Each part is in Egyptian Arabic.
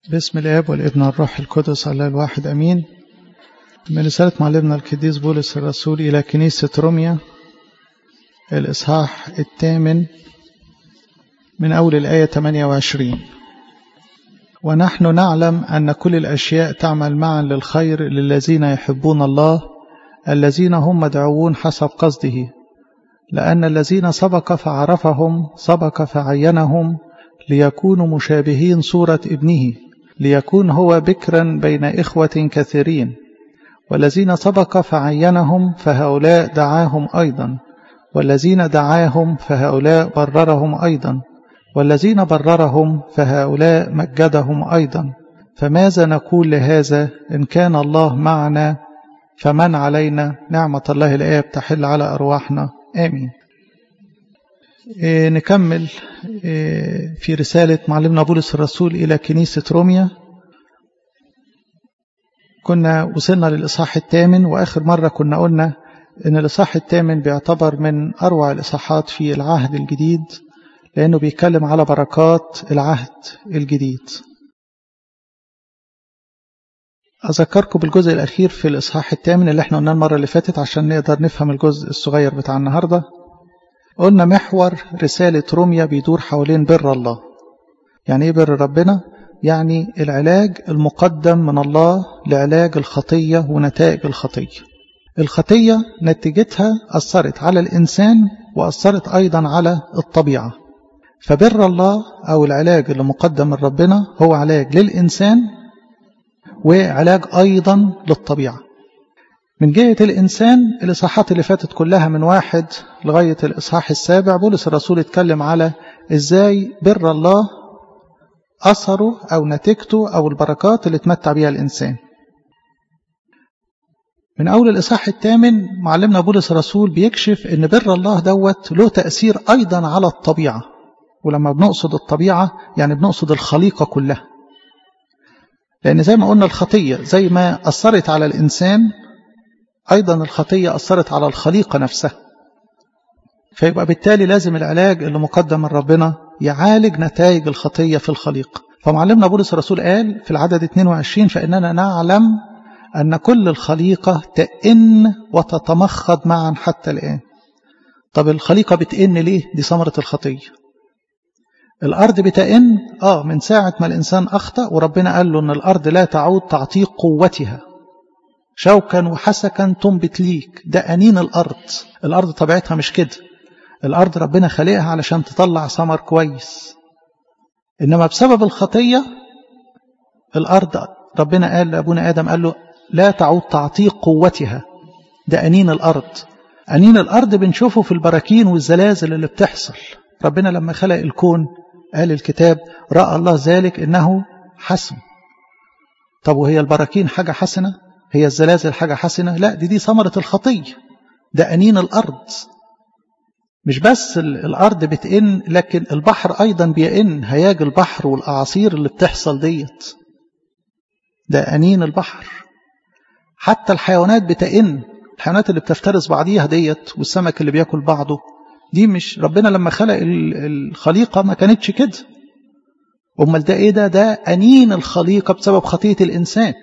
باسم الآب والابن والروح القدس الله الواحد أمين من رسالة معلمنا القديس بولس الرسول إلى كنيسة روميا الإصحاح الثامن من أول الآية 28 ونحن نعلم أن كل الأشياء تعمل معا للخير للذين يحبون الله الذين هم مدعوون حسب قصده لأن الذين سبق فعرفهم سبق فعينهم ليكونوا مشابهين صورة ابنه ليكون هو بكرا بين إخوة كثيرين والذين سبق فعينهم فهؤلاء دعاهم أيضا والذين دعاهم فهؤلاء بررهم أيضا والذين بررهم فهؤلاء مجدهم أيضا فماذا نقول لهذا إن كان الله معنا فمن علينا نعمة الله الآب تحل على أرواحنا آمين إيه نكمل إيه في رسالة معلمنا بولس الرسول إلى كنيسة روميا كنا وصلنا للإصحاح الثامن وآخر مرة كنا قلنا إن الإصحاح الثامن بيعتبر من أروع الإصحاحات في العهد الجديد لأنه بيتكلم على بركات العهد الجديد أذكركم بالجزء الأخير في الإصحاح الثامن اللي احنا قلناه المرة اللي فاتت عشان نقدر نفهم الجزء الصغير بتاع النهاردة قلنا محور رسالة روميا بيدور حوالين بر الله يعني ايه بر ربنا؟ يعني العلاج المقدم من الله لعلاج الخطية ونتائج الخطية الخطية نتيجتها أثرت على الإنسان وأثرت أيضا على الطبيعة فبر الله أو العلاج اللي مقدم من ربنا هو علاج للإنسان وعلاج أيضا للطبيعة من جهة الإنسان الإصحاحات اللي فاتت كلها من واحد لغاية الإصحاح السابع بولس الرسول اتكلم على إزاي بر الله أثره أو نتيجته أو البركات اللي اتمتع بها الإنسان من أول الإصحاح الثامن معلمنا بولس الرسول بيكشف إن بر الله دوت له تأثير أيضا على الطبيعة ولما بنقصد الطبيعة يعني بنقصد الخليقة كلها لأن زي ما قلنا الخطية زي ما أثرت على الإنسان أيضا الخطية أثرت على الخليقة نفسها فيبقى بالتالي لازم العلاج اللي مقدم من ربنا يعالج نتائج الخطية في الخليقة فمعلمنا بولس الرسول قال في العدد 22 فإننا نعلم أن كل الخليقة تئن وتتمخض معا حتى الآن طب الخليقة بتئن ليه؟ دي ثمرة الخطية الأرض بتئن آه من ساعة ما الإنسان أخطأ وربنا قال له أن الأرض لا تعود تعطيك قوتها شوكا وحسكا تنبت ليك ده أنين الأرض الأرض طبيعتها مش كده الأرض ربنا خلقها علشان تطلع ثمر كويس إنما بسبب الخطية الأرض ربنا قال لأبونا آدم قال له لا تعود تعطيك قوتها ده أنين الأرض أنين الأرض بنشوفه في البراكين والزلازل اللي بتحصل ربنا لما خلق الكون قال الكتاب رأى الله ذلك إنه حسن طب وهي البراكين حاجة حسنة هي الزلازل حاجة حسنة لا دي دي ثمرة الخطية ده أنين الأرض مش بس الأرض بتئن لكن البحر أيضا بيئن هياج البحر والأعاصير اللي بتحصل ديت ده أنين البحر حتى الحيوانات بتئن الحيوانات اللي بتفترس بعضيها ديت والسمك اللي بياكل بعضه دي مش ربنا لما خلق الخليقة ما كانتش كده أمال ده إيه ده ده أنين الخليقة بسبب خطية الإنسان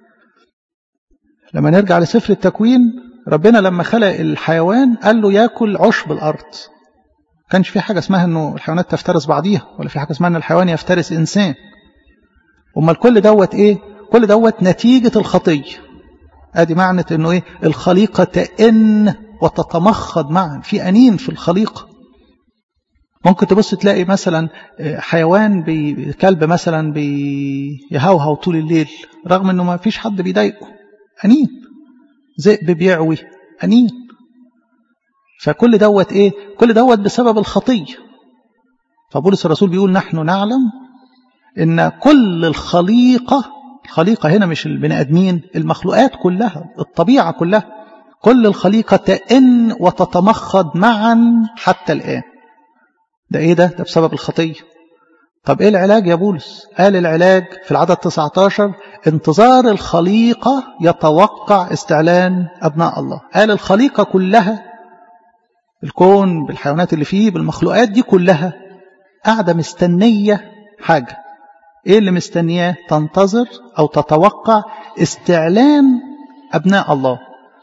لما نرجع لسفر التكوين ربنا لما خلق الحيوان قال له ياكل عشب الأرض كانش في حاجة اسمها أنه الحيوانات تفترس بعضيها ولا في حاجة اسمها أن الحيوان يفترس إنسان أمال كل دوت إيه كل دوت نتيجة الخطية ادي معنى انه ايه الخليقه تئن وتتمخض معا في انين في الخليقه ممكن تبص تلاقي مثلا حيوان بي كلب مثلا بيهوهو طول الليل رغم انه ما فيش حد بيضايقه انين ذئب بيعوي انين فكل دوت ايه كل دوت بسبب الخطيه فبولس الرسول بيقول نحن نعلم ان كل الخليقه الخليقة هنا مش البني آدمين المخلوقات كلها الطبيعة كلها كل الخليقة تئن وتتمخض معا حتى الآن ده إيه ده؟ ده بسبب الخطية طب إيه العلاج يا بولس؟ قال العلاج في العدد 19 انتظار الخليقة يتوقع استعلان أبناء الله قال الخليقة كلها الكون بالحيوانات اللي فيه بالمخلوقات دي كلها قاعدة مستنية حاجة ايه اللي مستنياه تنتظر او تتوقع استعلان ابناء الله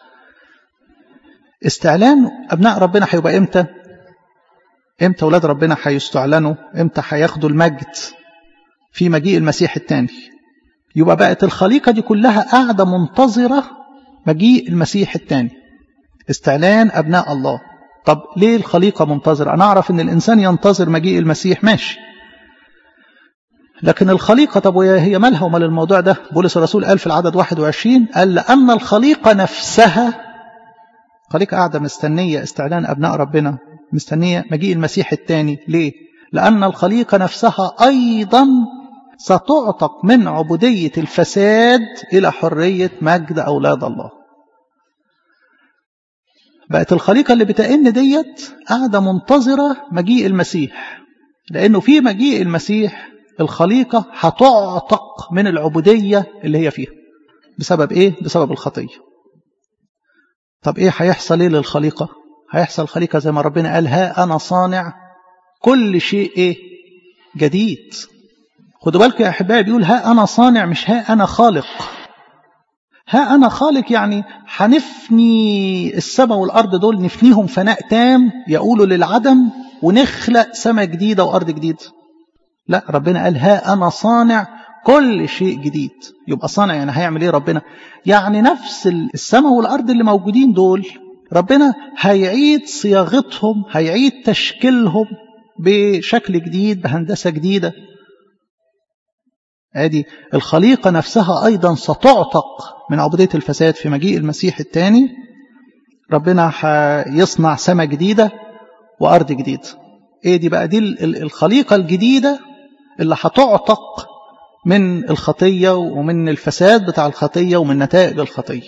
استعلان ابناء ربنا هيبقى امتى امتى اولاد ربنا هيستعلنوا امتى هياخدوا المجد في مجيء المسيح الثاني يبقى بقت الخليقه دي كلها قاعده منتظره مجيء المسيح الثاني استعلان ابناء الله طب ليه الخليقه منتظره انا اعرف ان الانسان ينتظر مجيء المسيح ماشي لكن الخليقه طب هي مالها ومال الموضوع ده بولس الرسول قال في العدد 21 قال لان الخليقه نفسها خليقه قاعده مستنيه استعلان ابناء ربنا مستنيه مجيء المسيح الثاني ليه لان الخليقه نفسها ايضا ستعتق من عبوديه الفساد الى حريه مجد اولاد الله بقت الخليقه اللي بتئن ديت قاعده منتظره مجيء المسيح لانه في مجيء المسيح الخليقه هتعتق من العبوديه اللي هي فيها بسبب ايه بسبب الخطيه طب ايه هيحصل ايه للخليقه هيحصل خليقه زي ما ربنا قال ها انا صانع كل شيء ايه جديد خدوا بالكم يا احبائي بيقول ها انا صانع مش ها انا خالق ها انا خالق يعني هنفني السماء والارض دول نفنيهم فناء تام يقولوا للعدم ونخلق سماء جديده وارض جديده لا ربنا قال ها انا صانع كل شيء جديد يبقى صانع يعني هيعمل ايه ربنا يعني نفس السماء والارض اللي موجودين دول ربنا هيعيد صياغتهم هيعيد تشكيلهم بشكل جديد بهندسه جديده ادي الخليقه نفسها ايضا ستعتق من عبوديه الفساد في مجيء المسيح الثاني ربنا هيصنع سماء جديده وارض جديده ايه دي بقى دي الخليقه الجديده اللي هتعتق من الخطيه ومن الفساد بتاع الخطيه ومن نتائج الخطيه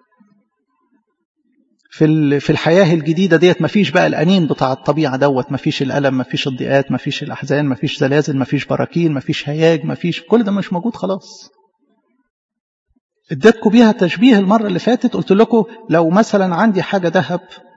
في في الحياه الجديده ديت مفيش بقى الانين بتاع الطبيعه دوت مفيش الالم مفيش الضيقات مفيش الاحزان مفيش زلازل مفيش براكين مفيش هياج مفيش كل ده مش موجود خلاص اديتكم بيها تشبيه المره اللي فاتت قلت لكم لو مثلا عندي حاجه ذهب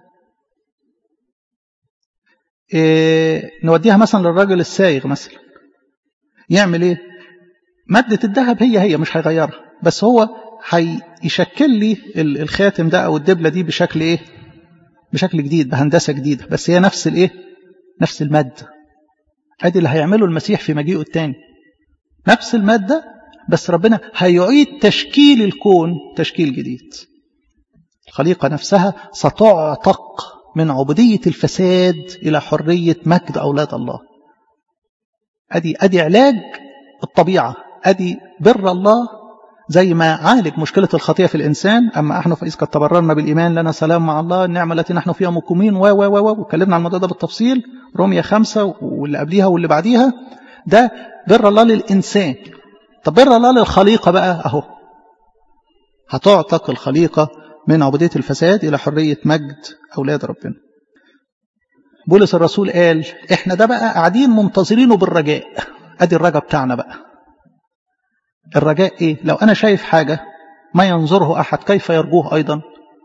إيه نوديها مثلا للراجل السايغ مثلا يعمل ايه ماده الذهب هي هي مش هيغيرها بس هو هيشكل لي الخاتم ده او الدبله دي بشكل ايه بشكل جديد بهندسه جديده بس هي نفس الايه نفس الماده ادي اللي هيعمله المسيح في مجيئه الثاني نفس الماده بس ربنا هيعيد تشكيل الكون تشكيل جديد الخليقه نفسها ستعتق من عبوديه الفساد الى حريه مجد اولاد الله ادي ادي علاج الطبيعه ادي بر الله زي ما عالج مشكلة الخطية في الإنسان أما احنا فإذ قد تبررنا بالإيمان لنا سلام مع الله النعمة التي نحن فيها مقومين و و و واتكلمنا عن الموضوع ده بالتفصيل رومية خمسة واللي قبليها واللي بعديها ده بر الله للإنسان طب بر الله للخليقة بقى أهو هتعتق الخليقة من عبودية الفساد إلى حرية مجد أولاد ربنا بولس الرسول قال احنا ده بقى قاعدين منتظرينه بالرجاء ادي الرجاء بتاعنا بقى الرجاء ايه لو انا شايف حاجة ما ينظره احد كيف يرجوه ايضا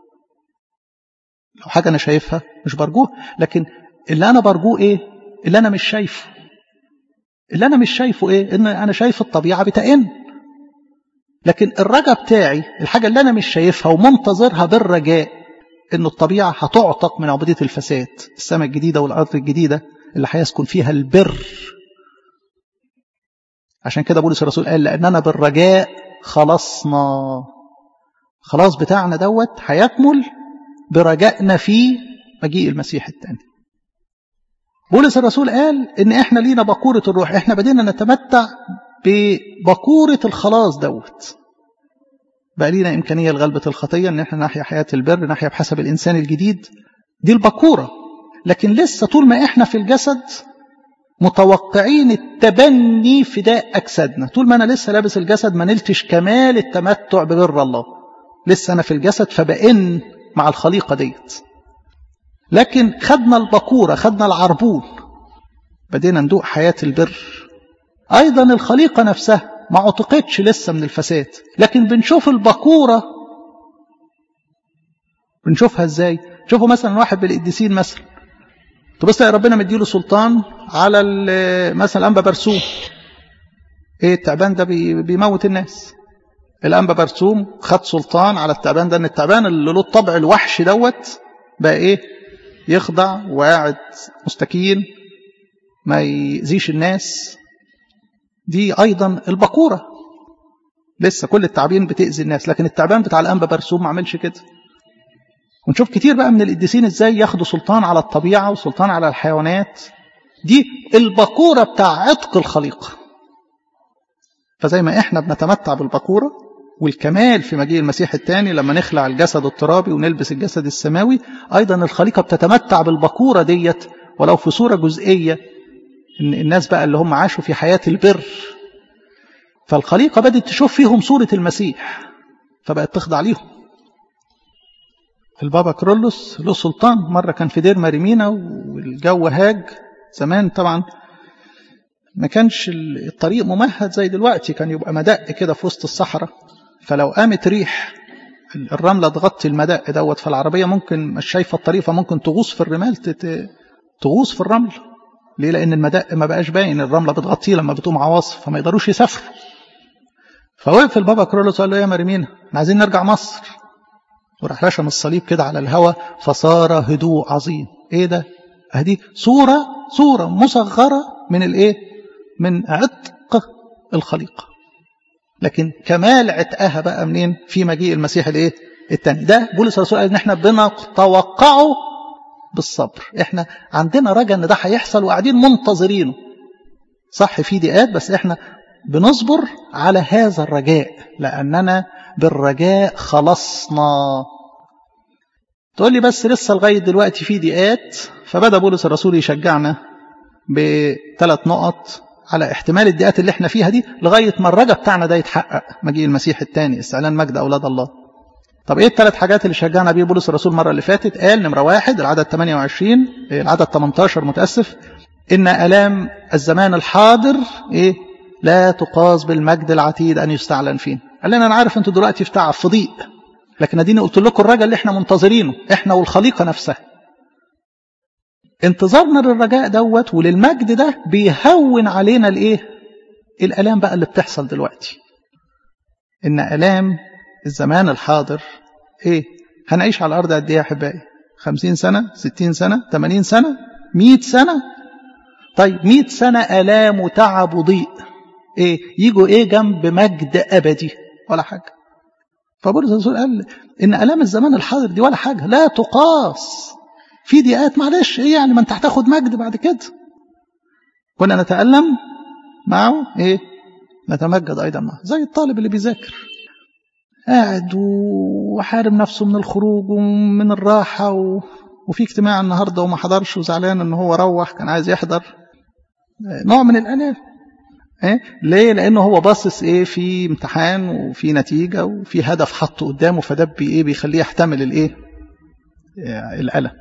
لو حاجة انا شايفها مش برجوه لكن اللي انا برجوه ايه اللي انا مش شايفه اللي انا مش شايفه ايه ان انا شايف الطبيعة بتئن لكن الرجاء بتاعي الحاجة اللي انا مش شايفها ومنتظرها بالرجاء ان الطبيعة هتعتق من عبودية الفساد السماء الجديدة والارض الجديدة اللي هيسكن فيها البر عشان كده بولس الرسول قال لأننا بالرجاء خلصنا خلاص بتاعنا دوت هيكمل برجائنا في مجيء المسيح الثاني بولس الرسول قال ان احنا لينا بقورة الروح احنا بدينا نتمتع ببقورة الخلاص دوت بقى لينا إمكانية لغلبة الخطية ان احنا نحيا حياة البر نحيا بحسب الإنسان الجديد دي البقورة لكن لسه طول ما احنا في الجسد متوقعين التبني فداء أجسادنا طول ما أنا لسه لابس الجسد ما نلتش كمال التمتع ببر الله لسه أنا في الجسد فبئن مع الخليقة ديت لكن خدنا البقورة خدنا العربون بدينا ندوق حياة البر أيضا الخليقة نفسها ما عتقتش لسه من الفساد لكن بنشوف البقورة بنشوفها ازاي شوفوا مثلا واحد بالقديسين مثلا تبص يا ربنا مديله سلطان على مثلا الانبا برسوم ايه التعبان ده بيموت الناس الانبا برسوم خد سلطان على التعبان ده ان التعبان اللي له الطبع الوحش دوت بقى ايه يخضع وقاعد مستكين ما يزيش الناس دي ايضا البقوره لسه كل التعابين بتاذي الناس لكن التعبان بتاع الانبا برسوم ما عملش كده ونشوف كتير بقى من القديسين ازاي ياخدوا سلطان على الطبيعه وسلطان على الحيوانات دي البقوره بتاع عتق الخليقه فزي ما احنا بنتمتع بالبقوره والكمال في مجيء المسيح الثاني لما نخلع الجسد الترابي ونلبس الجسد السماوي ايضا الخليقه بتتمتع بالبقوره ديت ولو في صوره جزئيه ان الناس بقى اللي هم عاشوا في حياه البر فالخليقه بدات تشوف فيهم صوره المسيح فبقت تخضع ليهم البابا كرولوس له سلطان مره كان في دير مريمينا والجو هاج زمان طبعا ما كانش الطريق ممهد زي دلوقتي كان يبقى مدق كده في وسط الصحراء فلو قامت ريح الرملة تغطي المدق دوت فالعربية ممكن مش شايفة الطريق فممكن تغوص في الرمال تغوص في الرمل ليه لأن المدق ما بقاش باين الرملة بتغطيه لما بتقوم عواصف فما يقدروش يسافروا فوقف البابا كرولوس قال له يا مريمينا احنا عايزين نرجع مصر وراح رشم الصليب كده على الهواء فصار هدوء عظيم ايه ده ادي صورة صورة مصغرة من الايه من عتق الخليقة لكن كمال عتقها بقى منين في مجيء المسيح الايه التاني ده بولس الرسول قال ان احنا بنتوقعه بالصبر احنا عندنا رجا ان ده هيحصل وقاعدين منتظرينه صح في ضيقات بس احنا بنصبر على هذا الرجاء لاننا بالرجاء خلصنا تقول لي بس لسه لغايه دلوقتي في ضيقات فبدا بولس الرسول يشجعنا بثلاث نقط على احتمال الدقات اللي احنا فيها دي لغايه ما الرجا بتاعنا ده يتحقق مجيء المسيح الثاني استعلان مجد اولاد الله. طب ايه الثلاث حاجات اللي شجعنا بيه بولس الرسول المره اللي فاتت؟ قال نمره واحد العدد 28 العدد 18 متاسف ان الام الزمان الحاضر ايه؟ لا تقاس بالمجد العتيد ان يستعلن فيه. قال لنا انا عارف انتوا دلوقتي في تعب في ضيق لكن اديني قلت لكم الرجا اللي احنا منتظرينه احنا والخليقه نفسها. انتظارنا للرجاء دوت وللمجد ده بيهون علينا الايه الالام بقى اللي بتحصل دلوقتي ان الام الزمان الحاضر ايه هنعيش على الارض قد ايه يا احبائي خمسين سنة ستين سنة تمانين سنة مئة سنة طيب مئة سنة الام وتعب وضيق ايه يجوا ايه جنب مجد ابدي ولا حاجة فبولس الرسول قال ان الام الزمان الحاضر دي ولا حاجة لا تقاس في ضيقات معلش ايه يعني ما انت هتاخد مجد بعد كده كنا نتألم معه ايه نتمجد ايضا معه زي الطالب اللي بيذاكر قاعد وحارم نفسه من الخروج ومن الراحة و... وفي اجتماع النهاردة وما حضرش وزعلان ان هو روح كان عايز يحضر نوع من الألام إيه؟ ليه؟ لأنه هو باصص إيه في امتحان وفي نتيجة وفي هدف حطه قدامه فده بي إيه بيخليه يحتمل الإيه؟ الألم.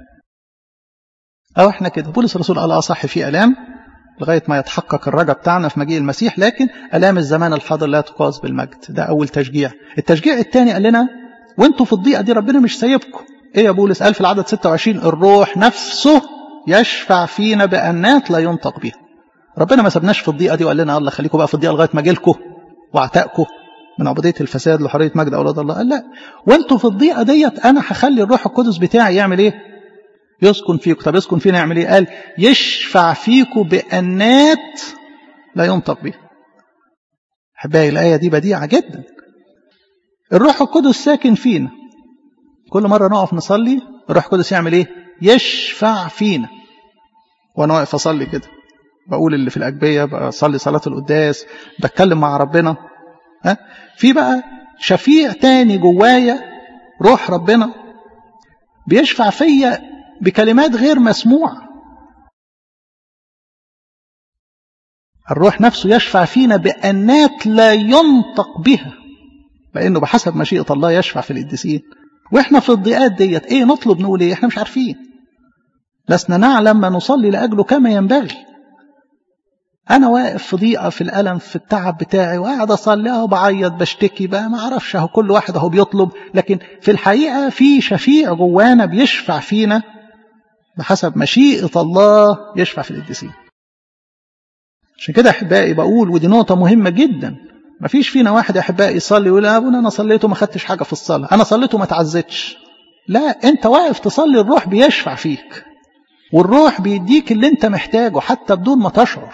أو إحنا كده بولس الرسول قال أه صح في ألام لغاية ما يتحقق الرجا بتاعنا في مجيء المسيح لكن ألام الزمان الحاضر لا تقاس بالمجد ده أول تشجيع التشجيع الثاني قال لنا وانتوا في الضيقة دي ربنا مش سايبكم إيه يا بولس قال في العدد 26 الروح نفسه يشفع فينا بأنات لا ينطق بها ربنا ما سبناش في الضيقة دي وقال لنا الله خليكم بقى في الضيقة لغاية ما جيلكم واعتقكم من عبودية الفساد لحرية مجد أولاد الله قال لا وانتوا في الضيقة ديت أنا هخلي الروح القدس بتاعي يعمل إيه يسكن فيكم طب يسكن فينا يعمل ايه قال يشفع فيكم بأنات لا ينطق بها احبائي الآية دي بديعة جدا الروح القدس ساكن فينا كل مرة نقف نصلي الروح القدس يعمل ايه يشفع فينا وانا واقف اصلي كده بقول اللي في الأجبية بصلي صلاة القداس بتكلم مع ربنا ها في بقى شفيع تاني جوايا روح ربنا بيشفع فيا بكلمات غير مسموعة الروح نفسه يشفع فينا بأنات لا ينطق بها لأنه بحسب مشيئة الله يشفع في القديسين وإحنا في الضيقات ديت إيه نطلب نقول إيه إحنا مش عارفين لسنا نعلم ما نصلي لأجله كما ينبغي أنا واقف في ضيقة في الألم في التعب بتاعي وقاعد أصلي أهو بعيط بشتكي بقى ما أعرفش أهو كل واحد أهو بيطلب لكن في الحقيقة في شفيع جوانا بيشفع فينا بحسب مشيئة الله يشفع في القديسين عشان كده احبائي بقول ودي نقطه مهمه جدا ما فيش فينا واحد يا احبائي يصلي يقول يا ابونا انا صليت وما خدتش حاجه في الصلاه انا صليت وما تعزتش لا انت واقف تصلي الروح بيشفع فيك والروح بيديك اللي انت محتاجه حتى بدون ما تشعر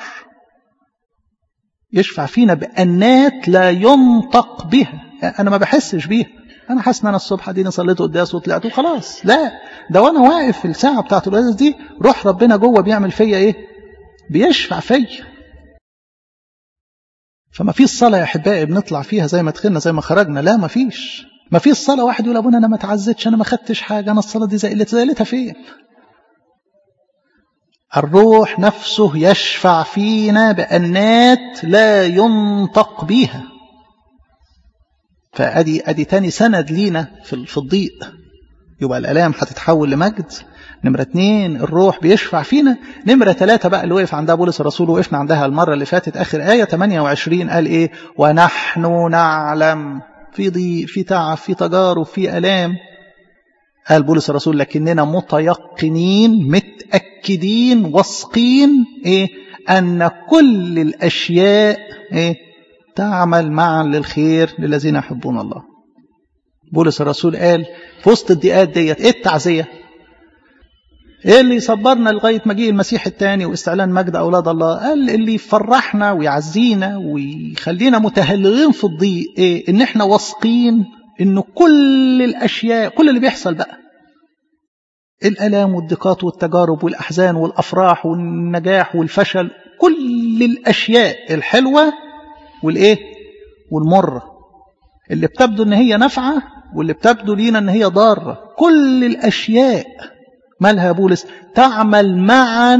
يشفع فينا بأنات لا ينطق بها أنا ما بحسش بيها أنا حاسس إن أنا الصبح دي صليت قداس وطلعت وخلاص لا ده وأنا واقف في الساعة بتاعت القداس دي روح ربنا جوه بيعمل فيا إيه؟ بيشفع فيا فما فيش صلاة يا أحبائي بنطلع فيها زي ما دخلنا زي ما خرجنا لا ما فيش ما فيش صلاة واحد يقول أبونا أنا ما تعزتش أنا ما خدتش حاجة أنا الصلاة دي زي زيلتها فين الروح نفسه يشفع فينا بأنات لا ينطق بها فأدي أدي تاني سند لينا في في الضيق يبقى الآلام هتتحول لمجد نمرة اتنين الروح بيشفع فينا نمرة ثلاثة بقى اللي وقف عندها بولس الرسول وقفنا عندها المرة اللي فاتت آخر آية 28 قال إيه ونحن نعلم في ضيق في تعب في تجارب في آلام قال بولس الرسول لكننا متيقنين متأكدين واثقين إيه أن كل الأشياء إيه تعمل معا للخير للذين يحبون الله بولس الرسول قال في وسط الضيقات ديت ايه التعزيه ايه اللي يصبرنا لغايه مجيء المسيح الثاني واستعلان مجد اولاد الله قال اللي يفرحنا ويعزينا ويخلينا متهللين في الضيق ايه ان احنا واثقين ان كل الاشياء كل اللي بيحصل بقى الالام والضيقات والتجارب والاحزان والافراح والنجاح والفشل كل الاشياء الحلوه والايه والمره اللي بتبدو ان هي نافعه واللي بتبدو لينا ان هي ضاره كل الاشياء مالها بولس تعمل معا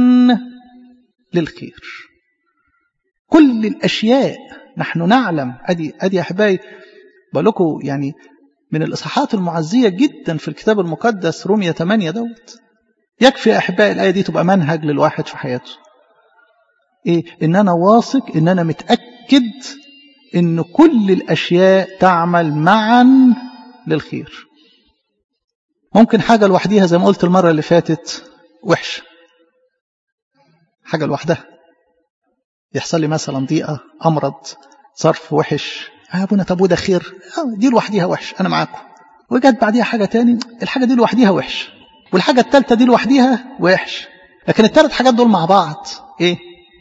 للخير كل الاشياء نحن نعلم ادي ادي يا احبائي بقول لكم يعني من الاصحاحات المعزيه جدا في الكتاب المقدس رومية 8 دوت يكفي يا احبائي الايه دي تبقى منهج للواحد في حياته ايه ان انا واثق ان انا متاكد ان كل الاشياء تعمل معا للخير ممكن حاجه لوحديها زي ما قلت المره اللي فاتت وحشه حاجه لوحدها يحصل لي مثلا ضيقه امرض ظرف وحش يا ابونا طب وده خير دي لوحديها وحش انا معاكم وجت بعديها حاجه تاني الحاجه دي لوحديها وحش والحاجه الثالثه دي لوحديها وحش لكن الثلاث حاجات دول مع بعض ايه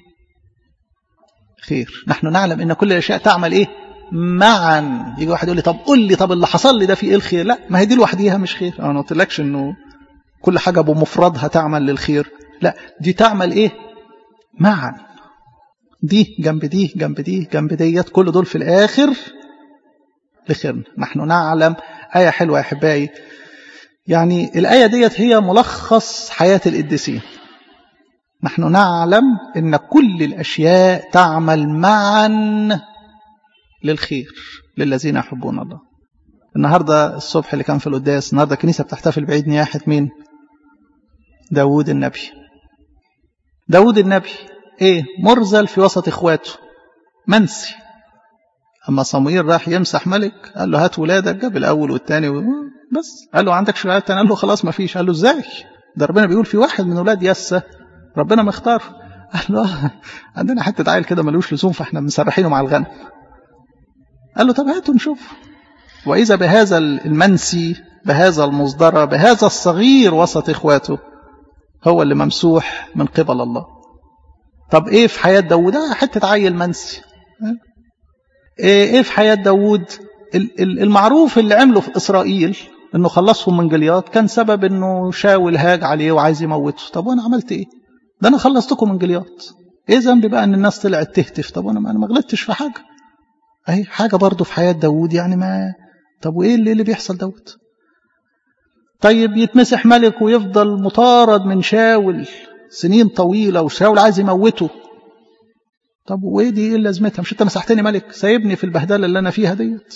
خير نحن نعلم ان كل الاشياء تعمل ايه معا يجي واحد يقول لي طب قول لي طب اللي حصل لي ده فيه ايه الخير لا ما هي دي لوحديها مش خير انا ما قلتلكش انه كل حاجه بمفردها تعمل للخير لا دي تعمل ايه معا دي جنب دي جنب دي جنب ديت كل دول في الاخر لخيرنا نحن نعلم ايه حلوه يا احبائي يعني الايه ديت هي ملخص حياه القديسين نحن نعلم ان كل الاشياء تعمل معا للخير للذين يحبون الله النهارده الصبح اللي كان في القداس النهارده الكنيسه بتحتفل بعيد نياحه مين داوود النبي داوود النبي ايه مرزل في وسط اخواته منسي اما صموئيل راح يمسح ملك قال له هات ولادك جاب الاول والثاني بس قال له عندك شغالات تاني قال له خلاص ما فيش قال له ازاي ده ربنا بيقول في واحد من ولاد يسى ربنا مختار قال له عندنا حته عيل كده ملوش لزوم فاحنا مسرحينه مع الغنم قال له طب هاتوا نشوف واذا بهذا المنسي بهذا المصدرة بهذا الصغير وسط اخواته هو اللي ممسوح من قبل الله طب ايه في حياة داود حتة عيل منسي ايه في حياة داود المعروف اللي عمله في اسرائيل انه خلصهم من جليات كان سبب انه شاول هاج عليه وعايز يموته طب وانا عملت ايه ده انا خلصتكم من جليات ايه ذنبي بقى ان الناس طلعت تهتف طب انا ما غلطتش في حاجه اهي حاجه برضه في حياه داوود يعني ما طب وايه اللي, اللي بيحصل داوود طيب يتمسح ملك ويفضل مطارد من شاول سنين طويله وشاول عايز يموته طب وايه دي ايه لازمتها مش انت مسحتني ملك سايبني في البهدله اللي انا فيها ديت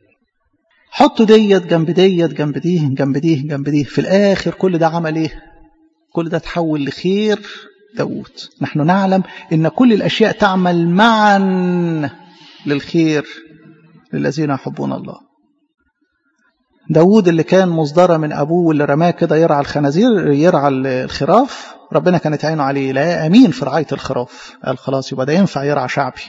حطوا ديت جنب ديت جنب دي جنب دي جنب دي في الاخر كل ده عمل ايه كل ده تحول لخير داود نحن نعلم ان كل الاشياء تعمل معا للخير للذين يحبون الله داود اللي كان مصدرة من أبوه واللي رماه كده يرعى الخنازير يرعى الخراف ربنا كانت عينه عليه لا أمين في رعاية الخراف قال خلاص يبقى ده ينفع يرعى شعبي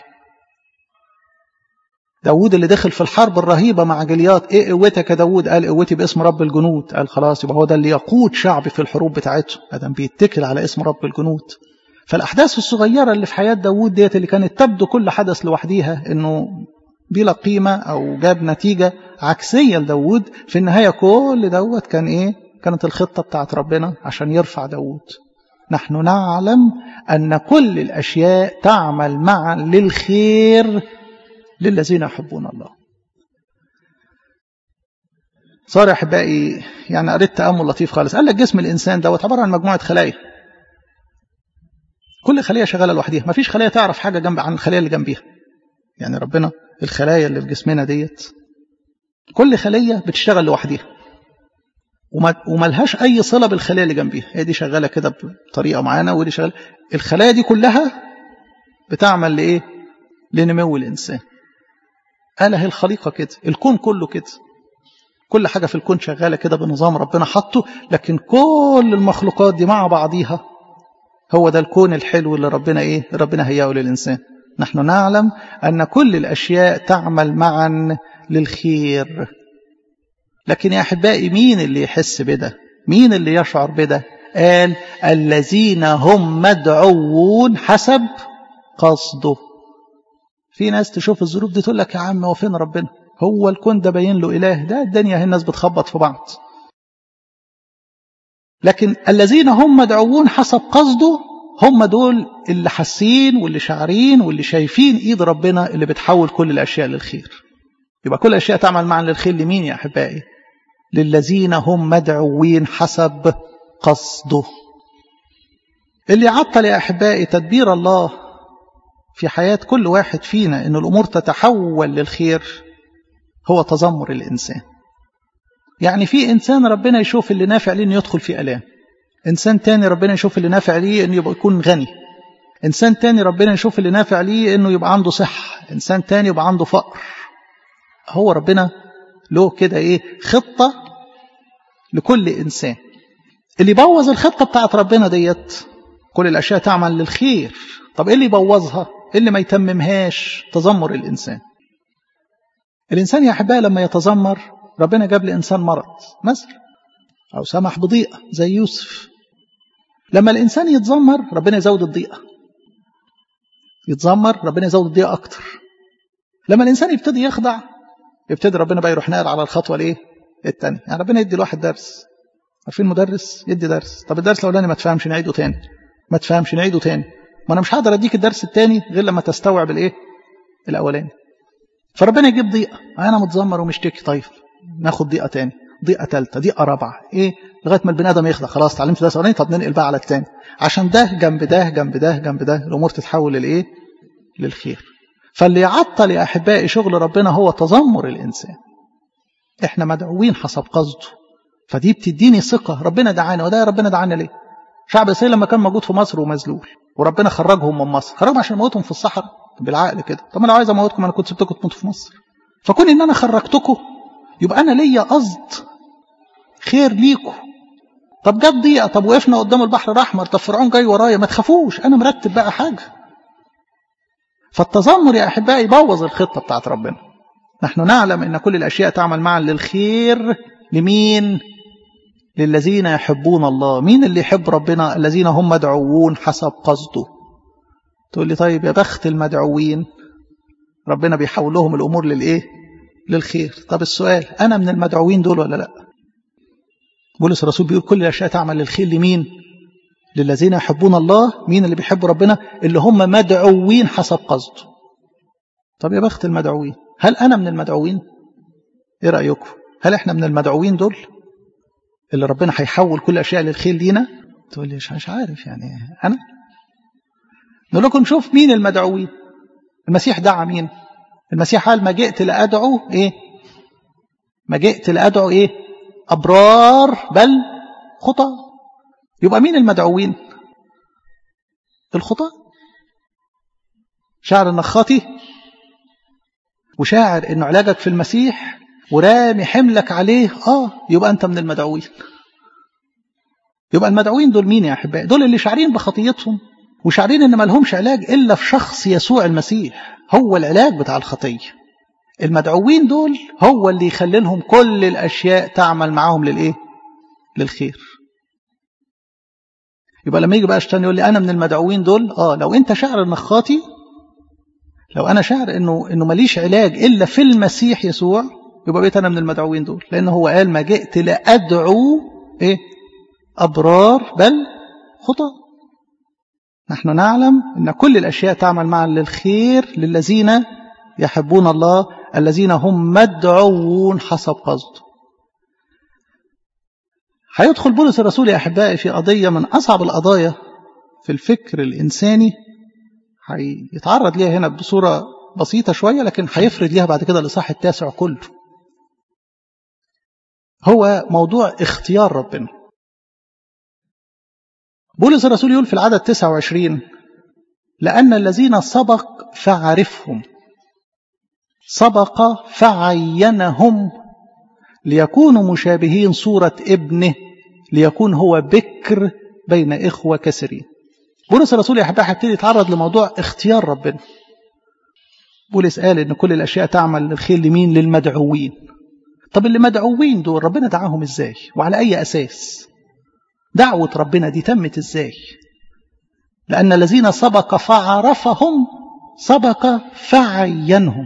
داود اللي دخل في الحرب الرهيبة مع جليات ايه قوتك يا داود قال قوتي باسم رب الجنود قال خلاص يبقى هو ده اللي يقود شعبي في الحروب بتاعته ادم بيتكل على اسم رب الجنود فالأحداث الصغيرة اللي في حياة داود ديت اللي كانت تبدو كل حدث لوحديها انه بلا قيمة أو جاب نتيجة عكسية لداود في النهاية كل دوت كان إيه كانت الخطة بتاعت ربنا عشان يرفع داود نحن نعلم أن كل الأشياء تعمل معا للخير للذين يحبون الله صار يا أحبائي يعني قريت تأمل لطيف خالص قال لك جسم الإنسان دوت عبارة عن مجموعة خلايا كل خلية شغالة لوحدها ما فيش خلية تعرف حاجة جنب عن الخلية اللي جنبيها يعني ربنا الخلايا اللي في جسمنا ديت كل خلية بتشتغل لوحدها وما لهاش أي صلة بالخلية اللي جنبيها هي دي شغالة كده بطريقة معينة ودي شغالة الخلايا دي كلها بتعمل لإيه؟ لنمو الإنسان قالها الخليقة كده الكون كله كده كل حاجة في الكون شغالة كده بنظام ربنا حطه لكن كل المخلوقات دي مع بعضيها هو ده الكون الحلو اللي ربنا إيه؟ ربنا هيئه للإنسان نحن نعلم أن كل الأشياء تعمل معا للخير لكن يا أحبائي مين اللي يحس بده مين اللي يشعر بده قال الذين هم مدعوون حسب قصده في ناس تشوف الظروف دي تقول لك يا عم هو فين ربنا هو الكون ده باين له إله ده الدنيا هي الناس بتخبط في بعض لكن الذين هم مدعوون حسب قصده هم دول اللي حاسين واللي شاعرين واللي شايفين ايد ربنا اللي بتحول كل الاشياء للخير يبقى كل الاشياء تعمل معا للخير لمين يا احبائي للذين هم مدعوين حسب قصده اللي عطل يا احبائي تدبير الله في حياة كل واحد فينا ان الامور تتحول للخير هو تذمر الانسان يعني في انسان ربنا يشوف اللي نافع ليه انه يدخل في الام إنسان تاني ربنا يشوف اللي نافع ليه إنه يبقى يكون غني إنسان تاني ربنا يشوف اللي نافع ليه إنه يبقى عنده صحة إنسان تاني يبقى عنده فقر هو ربنا له كده إيه خطة لكل إنسان اللي يبوظ الخطة بتاعت ربنا ديت كل الأشياء تعمل للخير طب إيه اللي يبوظها إيه اللي ما يتممهاش تذمر الإنسان الإنسان يا أحبائي لما يتذمر ربنا جاب لإنسان مرض مثلا أو سمح بضيقة زي يوسف لما الإنسان يتذمر ربنا يزود الضيقة يتذمر ربنا يزود الضيقة أكتر لما الإنسان يبتدي يخضع يبتدي ربنا بقى يروح نقل على الخطوة الإيه التانية يعني ربنا يدي الواحد درس عارفين مدرس يدي درس طب الدرس الأولاني ما تفهمش نعيده تاني ما تفهمش نعيده تاني ما أنا مش هقدر أديك الدرس التاني غير لما تستوعب الإيه الأولاني فربنا يجيب ضيقة أنا متذمر ومشتكي طيب ناخد ضيقة تاني ضيقة ثالثة ضيقة رابعة إيه لغاية ما البني آدم يخضع خلاص اتعلمت ده سؤالين طب ننقل بقى على التاني عشان ده جنب ده جنب ده جنب ده الأمور تتحول للإيه للخير فاللي يعطل يا أحبائي شغل ربنا هو تذمر الإنسان إحنا مدعوين حسب قصده فدي بتديني ثقة ربنا دعانا وده ربنا دعانا ليه شعب إسرائيل لما كان موجود في مصر ومذلول وربنا خرجهم من مصر خرجهم عشان يموتهم في الصحراء بالعقل كده طب انا لو عايز اموتكم انا كنت سبتكم تموتوا في مصر فكون ان انا خرجتكم يبقى انا ليا قصد خير ليكم طب جت ضيقه طب وقفنا قدام البحر الاحمر طب فرعون جاي ورايا ما تخافوش انا مرتب بقى حاجه فالتذمر يا احبائي يبوظ الخطه بتاعت ربنا نحن نعلم ان كل الاشياء تعمل معا للخير لمين للذين يحبون الله مين اللي يحب ربنا الذين هم مدعوون حسب قصده تقول لي طيب يا بخت المدعوين ربنا بيحول لهم الامور للايه للخير طب السؤال انا من المدعوين دول ولا لا بولس الرسول بيقول كل الاشياء تعمل للخير لمين للذين يحبون الله مين اللي بيحبوا ربنا اللي هم مدعوين حسب قصده طب يا بخت المدعوين هل انا من المدعوين ايه رايكم هل احنا من المدعوين دول اللي ربنا هيحول كل الاشياء للخير لينا تقول لي مش عارف يعني انا نقول لكم شوف مين المدعوين المسيح دعا مين المسيح قال ما جئت لأدعو إيه ما جئت لأدعو إيه أبرار بل خطى يبقى مين المدعوين الخطى شاعر انك خاطي وشاعر انه علاجك في المسيح ورامي حملك عليه اه يبقى انت من المدعوين يبقى المدعوين دول مين يا احبائي دول اللي شعرين بخطيتهم وشعرين ان ما لهمش علاج الا في شخص يسوع المسيح هو العلاج بتاع الخطيه المدعوين دول هو اللي يخلي لهم كل الاشياء تعمل معاهم للايه للخير يبقى لما يجي بقى الشيطان يقول لي انا من المدعوين دول اه لو انت شاعر انك خاطي لو انا شاعر انه انه ماليش علاج الا في المسيح يسوع يبقى بقيت انا من المدعوين دول لان هو قال ما جئت لادعو ايه ابرار بل خطى نحن نعلم ان كل الاشياء تعمل معا للخير للذين يحبون الله الذين هم مدعوون حسب قصده هيدخل بولس الرسول يا احبائي في قضيه من اصعب القضايا في الفكر الانساني هيتعرض ليها هنا بصوره بسيطه شويه لكن هيفرد ليها بعد كده الاصحاح التاسع كله هو موضوع اختيار ربنا بولس الرسول يقول في العدد 29 لأن الذين سبق فعرفهم سبق فعينهم ليكونوا مشابهين صورة ابنه ليكون هو بكر بين إخوة كثيرين بولس الرسول يا حبايبي هيبتدي يتعرض لموضوع اختيار ربنا بولس قال ان كل الاشياء تعمل للخير لمين للمدعوين طب اللي مدعوين دول ربنا دعاهم ازاي وعلى اي اساس دعوة ربنا دي تمت ازاي لأن الذين سبق فعرفهم سبق فعينهم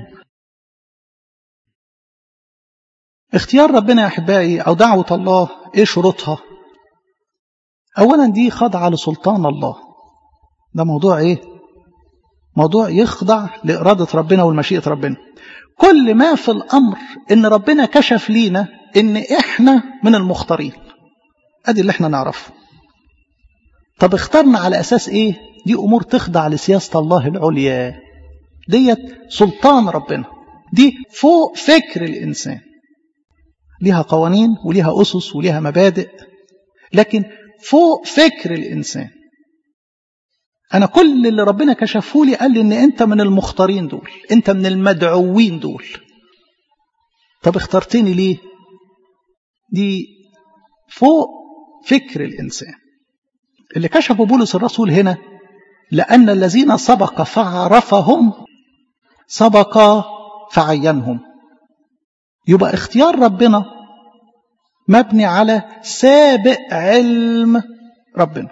اختيار ربنا يا أحبائي أو دعوة الله إيه شروطها أولا دي خضعة لسلطان الله ده موضوع إيه موضوع يخضع لإرادة ربنا والمشيئة ربنا كل ما في الأمر إن ربنا كشف لينا إن إحنا من المختارين ادي اللي احنا نعرفه طب اخترنا على اساس ايه دي امور تخضع لسياسه الله العليا ديت سلطان ربنا دي فوق فكر الانسان ليها قوانين وليها اسس وليها مبادئ لكن فوق فكر الانسان انا كل اللي ربنا كشفه لي قال لي ان انت من المختارين دول انت من المدعوين دول طب اخترتني ليه دي فوق فكر الإنسان اللي كشفه بولس الرسول هنا لأن الذين سبق فعرفهم سبق فعينهم يبقى اختيار ربنا مبني على سابق علم ربنا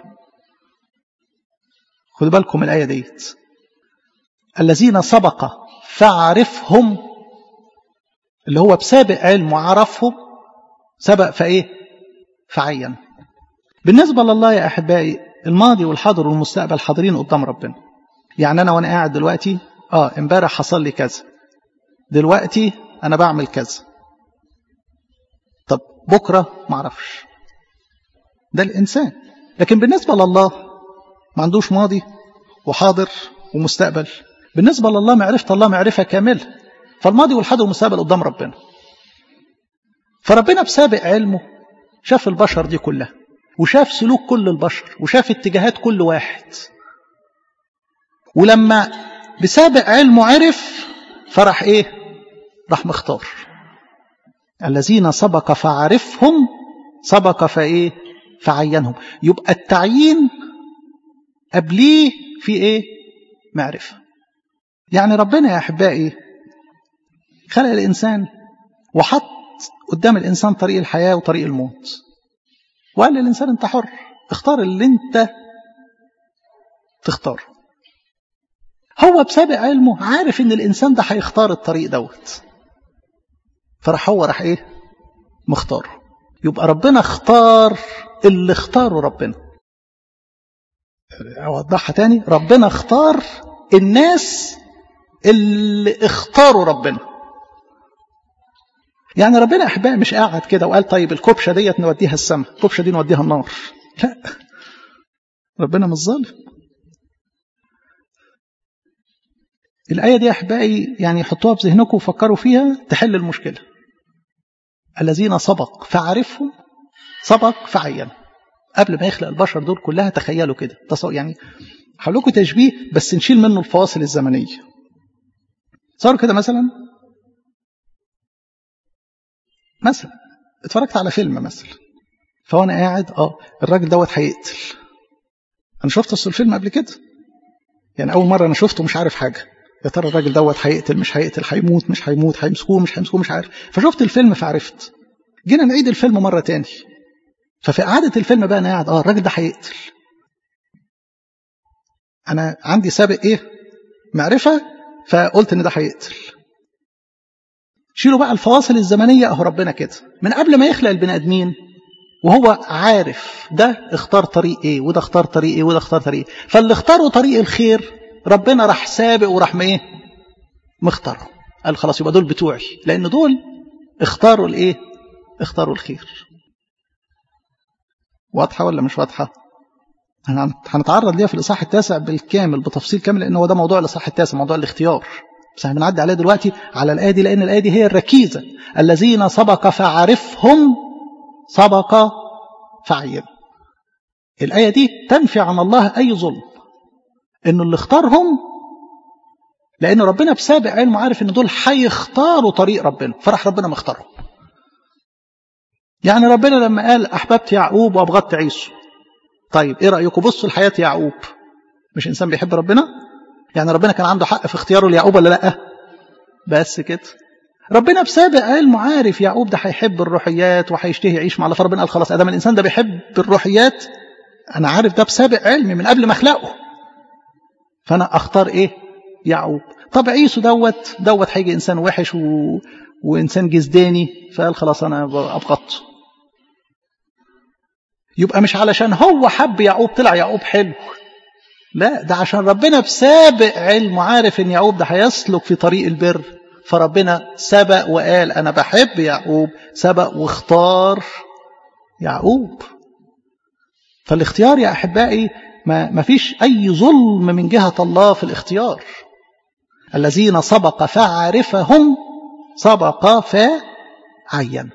خدوا بالكم من الآية ديت الذين سبق فعرفهم اللي هو بسابق علم وعرفهم سبق فايه فعين بالنسبة لله يا أحبائي الماضي والحاضر والمستقبل حاضرين قدام ربنا يعني أنا وأنا قاعد دلوقتي آه امبارح حصل لي كذا دلوقتي أنا بعمل كذا طب بكرة ما اعرفش ده الإنسان لكن بالنسبة لله ما عندوش ماضي وحاضر ومستقبل بالنسبة لله معرفة الله معرفة كاملة فالماضي والحاضر والمستقبل قدام ربنا فربنا بسابق علمه شاف البشر دي كلها وشاف سلوك كل البشر وشاف اتجاهات كل واحد ولما بسابق علمه عرف فرح ايه راح مختار الذين سبق فعرفهم سبق فايه فعينهم يبقى التعيين قبليه في ايه معرفة يعني ربنا يا احبائي خلق الانسان وحط قدام الإنسان طريق الحياة وطريق الموت وقال للإنسان أنت حر اختار اللي أنت تختار هو بسابق علمه عارف ان الانسان ده هيختار الطريق دوت فراح هو راح ايه مختار يبقى ربنا اختار اللي اختاره ربنا اوضحها تاني ربنا اختار الناس اللي اختاروا ربنا يعني ربنا احبائي مش قاعد كده وقال طيب الكبشه ديت نوديها السماء الكبشه دي نوديها النار لا ربنا مش ظالم الآية دي أحبائي يعني حطوها في ذهنكم وفكروا فيها تحل المشكلة الذين سبق فعرفهم سبق فعين قبل ما يخلق البشر دول كلها تخيلوا كده يعني هقول لكم تشبيه بس نشيل منه الفواصل الزمنية صار كده مثلا مثلا اتفرجت على فيلم مثلا فوانا قاعد اه الراجل دوت هيقتل انا شفت اصل الفيلم قبل كده يعني اول مره انا شفته مش عارف حاجه يا ترى الراجل دوت هيقتل مش هيقتل هيموت مش هيموت هيمسكوه مش هيمسكوه مش عارف فشفت الفيلم فعرفت جينا نعيد الفيلم مره تاني ففي اعاده الفيلم بقى انا قاعد اه الراجل ده هيقتل انا عندي سابق ايه معرفه فقلت ان ده هيقتل شيلوا بقى الفواصل الزمنيه اهو ربنا كده من قبل ما يخلق البني ادمين وهو عارف ده اختار طريق ايه وده اختار طريق ايه وده اختار طريق ايه فاللي اختاروا طريق الخير ربنا راح سابق وراح ايه مختاره قال خلاص يبقى دول بتوعي لان دول اختاروا الايه اختاروا الخير واضحه ولا مش واضحه هنتعرض ليها في الاصحاح التاسع بالكامل بتفصيل كامل لان هو ده موضوع الاصحاح التاسع موضوع الاختيار بس احنا بنعدي عليه دلوقتي على الايه دي لان الايه دي هي الركيزه الذين سبق فعرفهم سبق فعين الآية دي تنفي عن الله أي ظلم إنه اللي اختارهم لأن ربنا بسابق علمه عارف إن دول هيختاروا طريق ربنا فراح ربنا مختارهم يعني ربنا لما قال أحببت يعقوب وأبغضت عيسو طيب إيه رأيكم بصوا لحياة يعقوب مش إنسان بيحب ربنا يعني ربنا كان عنده حق في اختياره ليعقوب ولا لأ بس كده ربنا بسابق علمه عارف يعقوب ده هيحب الروحيات وهيشتهي يعيش مع الله فربنا قال خلاص ادام الانسان ده بيحب الروحيات انا عارف ده بسابق علمي من قبل ما اخلقه فانا اختار ايه يعقوب طب عيسو دوت دوت هيجي انسان وحش و... وانسان جزداني فقال خلاص انا ابغضته يبقى مش علشان هو حب يعقوب طلع يعقوب حلو لا ده عشان ربنا بسابق علمه عارف ان يعقوب ده هيسلك في طريق البر فربنا سبق وقال أنا بحب يعقوب سبق واختار يعقوب فالاختيار يا أحبائي ما, ما فيش أي ظلم من جهة الله في الاختيار الذين سبق فعرفهم سبق فعينهم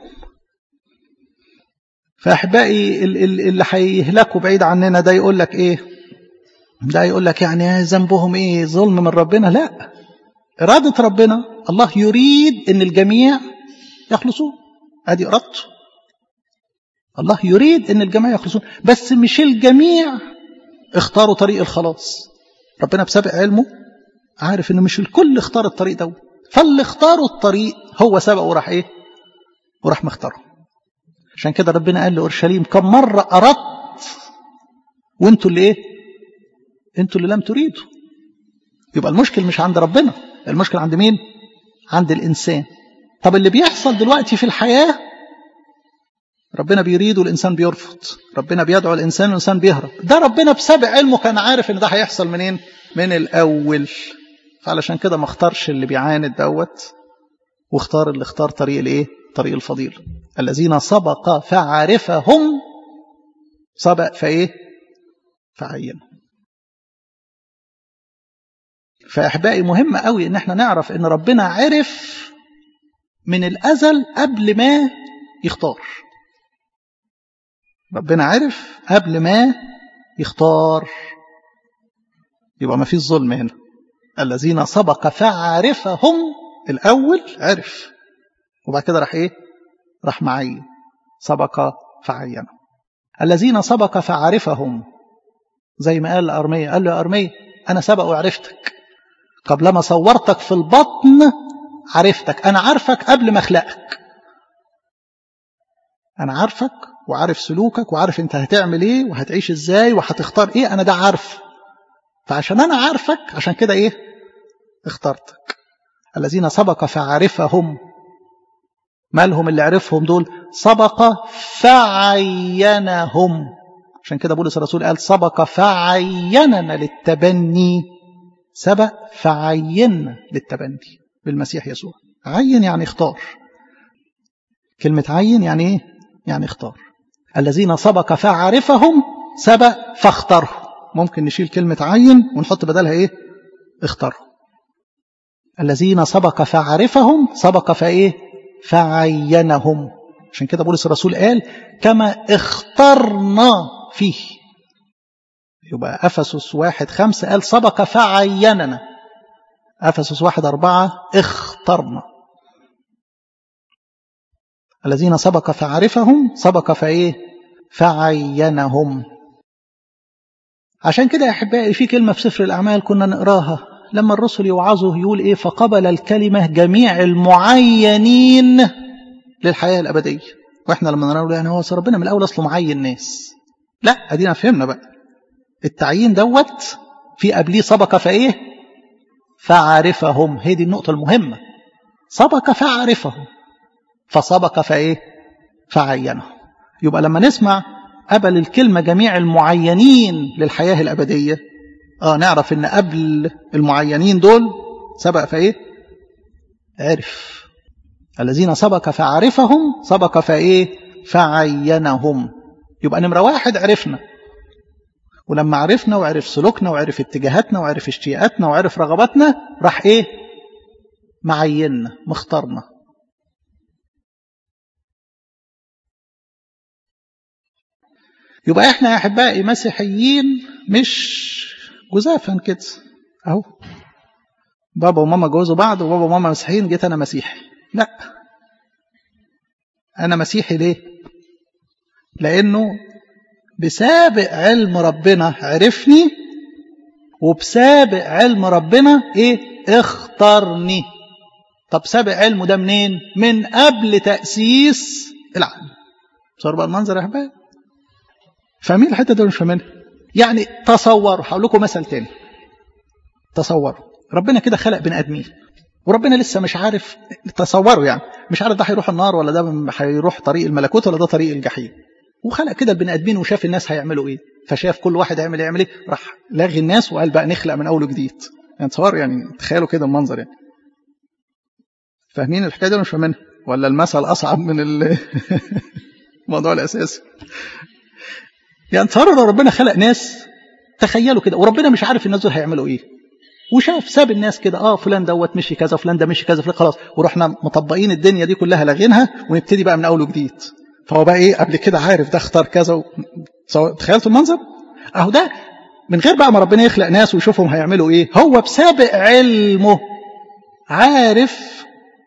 فأحبائي اللي هيهلكوا بعيد عننا ده يقول لك إيه ده يقول لك يعني ذنبهم إيه ظلم من ربنا لا إرادة ربنا الله يريد أن الجميع يخلصون أدي إرادته الله يريد أن الجميع يخلصون بس مش الجميع اختاروا طريق الخلاص ربنا بسابق علمه عارف أنه مش الكل اختار الطريق ده فاللي اختاروا الطريق هو سبق وراح إيه وراح مختاره عشان كده ربنا قال لأورشليم كم مرة أردت وانتوا اللي إيه انتوا اللي لم تريدوا يبقى المشكل مش عند ربنا المشكلة عند مين؟ عند الإنسان طب اللي بيحصل دلوقتي في الحياة ربنا بيريد والإنسان بيرفض ربنا بيدعو الإنسان والإنسان بيهرب ده ربنا بسابق علمه كان عارف إن ده هيحصل منين؟ من الأول فعلشان كده ما اختارش اللي بيعاند دوت واختار اللي اختار طريق الايه؟ طريق الفضيل الذين سبق فعرفهم سبق فايه؟ فعينهم فأحبائي مهم قوي إن احنا نعرف إن ربنا عرف من الأزل قبل ما يختار ربنا عرف قبل ما يختار يبقى ما فيش ظلم هنا الذين سبق فعرفهم الأول عرف وبعد كده راح إيه راح معين سبق فعينهم الذين سبق فعرفهم زي ما قال لأرمية قال له يا أرمية أنا سبق وعرفتك قبل ما صورتك في البطن عرفتك أنا عارفك قبل ما أخلقك أنا عارفك وعارف سلوكك وعارف أنت هتعمل إيه وهتعيش إزاي وهتختار إيه أنا ده عارف فعشان أنا عارفك عشان كده إيه اخترتك الذين سبق فعرفهم مالهم اللي عرفهم دول سبق فعينهم عشان كده بولس الرسول قال سبق فعيننا للتبني سبق فعيننا للتبني بالمسيح يسوع عين يعني اختار كلمة عين يعني ايه يعني اختار الذين سبق فعرفهم سبق فاختارهم ممكن نشيل كلمة عين ونحط بدلها ايه اختارهم الذين سبق فعرفهم سبق فايه فعينهم عشان كده بولس الرسول قال كما اخترنا فيه يبقى أفسس واحد خمسة قال سبق فعيننا أفسس واحد أربعة اخترنا الذين سبق فعرفهم سبق فايه فعينهم عشان كده يا احبائي في كلمه في سفر الاعمال كنا نقراها لما الرسل يوعظوا يقول ايه فقبل الكلمه جميع المعينين للحياه الابديه واحنا لما نقول يعني هو ربنا من الاول اصله معين ناس لا ادينا فهمنا بقى التعيين دوت في قبليه سبق فايه فعرفهم هي دي النقطه المهمه سبق فعرفهم فسبق فايه فعينهم يبقى لما نسمع قبل الكلمة جميع المعينين للحياة الأبدية آه نعرف إن قبل المعينين دول سبق فإيه عرف الذين سبق فعرفهم سبق فإيه فعينهم يبقى نمرة واحد عرفنا ولما عرفنا وعرف سلوكنا وعرف اتجاهاتنا وعرف اشتياقاتنا وعرف رغباتنا راح ايه معيننا مختارنا يبقى احنا يا احبائي مسيحيين مش جزافا كده اهو بابا وماما جوزوا بعض وبابا وماما مسيحيين جيت انا مسيحي لا انا مسيحي ليه لانه بسابق علم ربنا عرفني وبسابق علم ربنا ايه اختارني طب سابق علمه ده منين من قبل تأسيس العالم صار بقى المنظر يا احبائي فاهمين الحته دي مش فاهمينها يعني تصوروا هقول لكم مثل تاني تصوروا ربنا كده خلق بني ادمين وربنا لسه مش عارف تصوروا يعني مش عارف ده هيروح النار ولا ده هيروح طريق الملكوت ولا ده طريق الجحيم وخلق كده البني ادمين وشاف الناس هيعملوا ايه فشاف كل واحد هيعمل يعمل ايه راح لغي الناس وقال بقى نخلق من اول وجديد يعني تصوروا يعني تخيلوا كده المنظر يعني فاهمين الحكايه دي مش فاهمينها ولا المثل اصعب من الموضوع الاساسي يعني تصوروا لو ربنا خلق ناس تخيلوا كده وربنا مش عارف الناس دول هيعملوا ايه وشاف ساب الناس كده اه فلان دوت مشي كذا فلان ده مشي كذا فلان خلاص ورحنا مطبقين الدنيا دي كلها لاغينها ونبتدي بقى من اول وجديد فهو بقى ايه قبل كده عارف ده اختار كذا و... تخيلتوا المنظر اهو ده من غير بقى ما ربنا يخلق ناس ويشوفهم هيعملوا ايه هو بسابق علمه عارف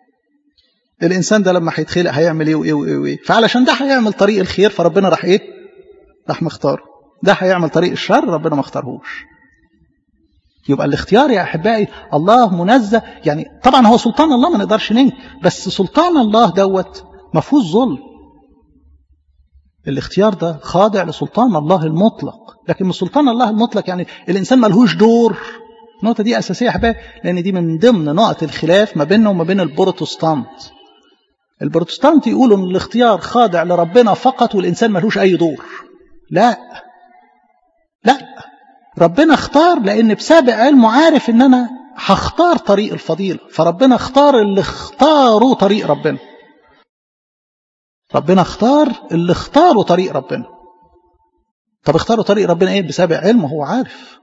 الانسان ده لما هيتخلق هيعمل ايه وايه وايه وايه فعلشان ده هيعمل طريق الخير فربنا راح ايه راح مختاره ده هيعمل طريق الشر ربنا ما اختارهوش يبقى الاختيار يا احبائي الله منزه يعني طبعا هو سلطان الله ما نقدرش ننكر بس سلطان الله دوت ما فيهوش ظلم الاختيار ده خاضع لسلطان الله المطلق لكن من سلطان الله المطلق يعني الانسان ملهوش دور النقطة دي أساسية يا أحبائي لأن دي من ضمن نقط الخلاف ما بيننا وما بين البروتستانت البروتستانت يقولوا ان الاختيار خاضع لربنا فقط والإنسان ملهوش أي دور لا لا ربنا اختار لأن بسابق علمه عارف إن أنا هختار طريق الفضيلة فربنا اختار اللي اختاروا طريق ربنا ربنا اختار اللي اختاروا طريق ربنا طب اختاروا طريق ربنا ايه بسابق علمه هو عارف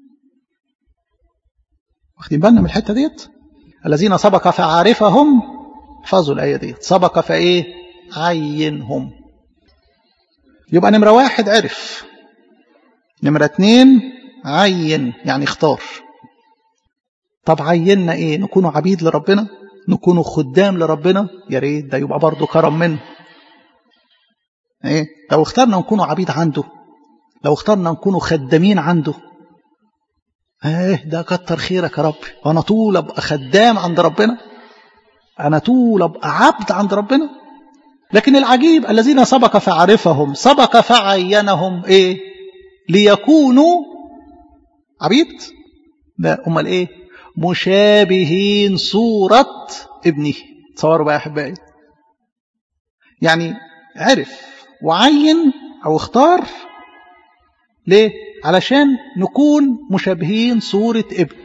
واخدين بالنا من الحته ديت الذين سبق فعارفهم احفظوا الايه ديت سبق فايه عينهم يبقى نمره واحد عرف نمره اتنين عين يعني اختار طب عيننا ايه نكون عبيد لربنا نكون خدام لربنا يا ريت ده يبقى برضه كرم منه ايه لو اخترنا نكون عبيد عنده لو اخترنا نكون خدامين عنده ايه ده كتر خيرك يا رب وانا طول ابقى خدام عند ربنا انا طول ابقى عبد عند ربنا لكن العجيب الذين سبق فعرفهم سبق فعينهم ايه ليكونوا عبيد لا امال ايه مشابهين صورة ابنه تصوروا بقى يا احبائي يعني عرف وعين او اختار ليه علشان نكون مشابهين صورة ابنه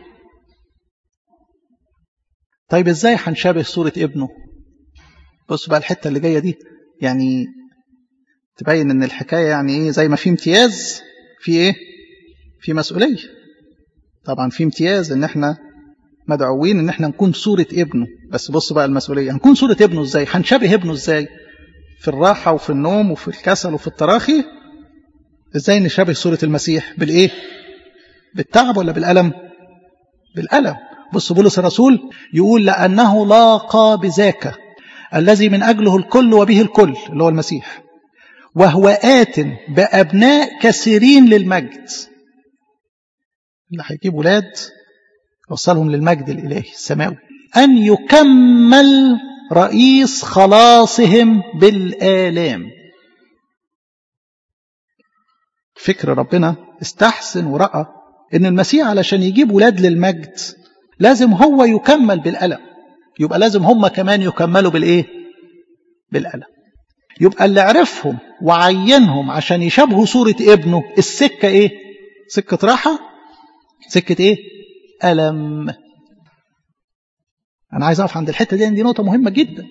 طيب ازاي هنشابه صورة ابنه بص بقى الحتة اللي جاية دي يعني تبين ان الحكاية يعني ايه زي ما في امتياز في ايه في مسؤولية طبعا في امتياز ان احنا مدعوين ان احنا نكون صورة ابنه بس بص بقى المسؤولية هنكون صورة ابنه ازاي هنشابه ابنه ازاي في الراحة وفي النوم وفي الكسل وفي التراخي ازاي نشابه صورة المسيح بالايه بالتعب ولا بالألم بالألم بص بولس الرسول يقول لأنه لاقى بذاك الذي من أجله الكل وبه الكل اللي هو المسيح وهو آت بأبناء كثيرين للمجد اللي هيجيب ولاد يوصلهم للمجد الإلهي السماوي أن يكمل رئيس خلاصهم بالآلام فكر ربنا استحسن ورأى ان المسيح علشان يجيب ولاد للمجد لازم هو يكمل بالألم يبقى لازم هم كمان يكملوا بالايه بالألم يبقى اللي عرفهم وعينهم عشان يشابهوا صورة ابنه السكة ايه سكة راحة سكة ايه ألم أنا عايز أقف عند الحتة دي دي نقطة مهمة جدا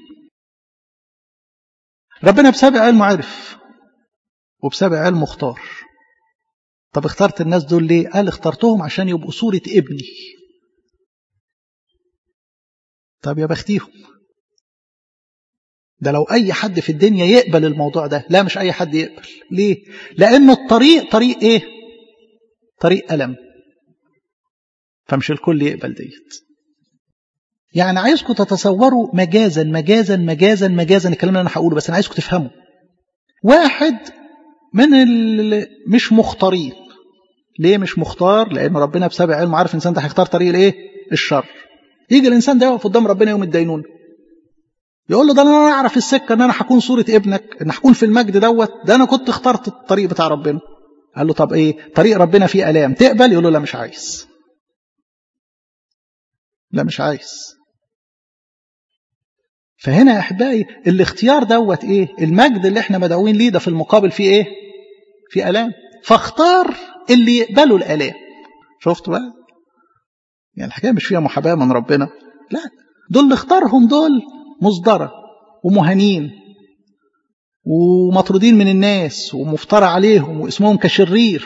ربنا بسابق علمه عرف وبسابق علمه اختار طب اخترت الناس دول ليه قال اخترتهم عشان يبقوا صورة ابني طب يا بختيهم ده لو أي حد في الدنيا يقبل الموضوع ده لا مش أي حد يقبل ليه لأنه الطريق طريق إيه طريق ألم فمش الكل يقبل ديت يعني عايزكم تتصوروا مجازا مجازا مجازا مجازا الكلام اللي انا هقوله بس انا عايزكم تفهموا واحد من اللي مش مختارين ليه مش مختار لان ربنا بسبب علمه عارف الانسان ده هيختار طريق الايه الشر يجي الانسان ده يقف قدام ربنا يوم الدينون يقول له ده انا اعرف السكه ان انا هكون صوره ابنك ان هكون في المجد دوت ده انا كنت اخترت الطريق بتاع ربنا قال له طب ايه طريق ربنا فيه الام تقبل يقول له لا مش عايز لا مش عايز فهنا يا احبائي الاختيار دوت ايه المجد اللي احنا مدعوين ليه ده في المقابل فيه ايه في الام فاختار اللي يقبلوا الالام شفت بقى يعني الحكايه مش فيها محاباه من ربنا لا دول اللي اختارهم دول مصدره ومهانين ومطرودين من الناس ومفترى عليهم واسمهم كشرير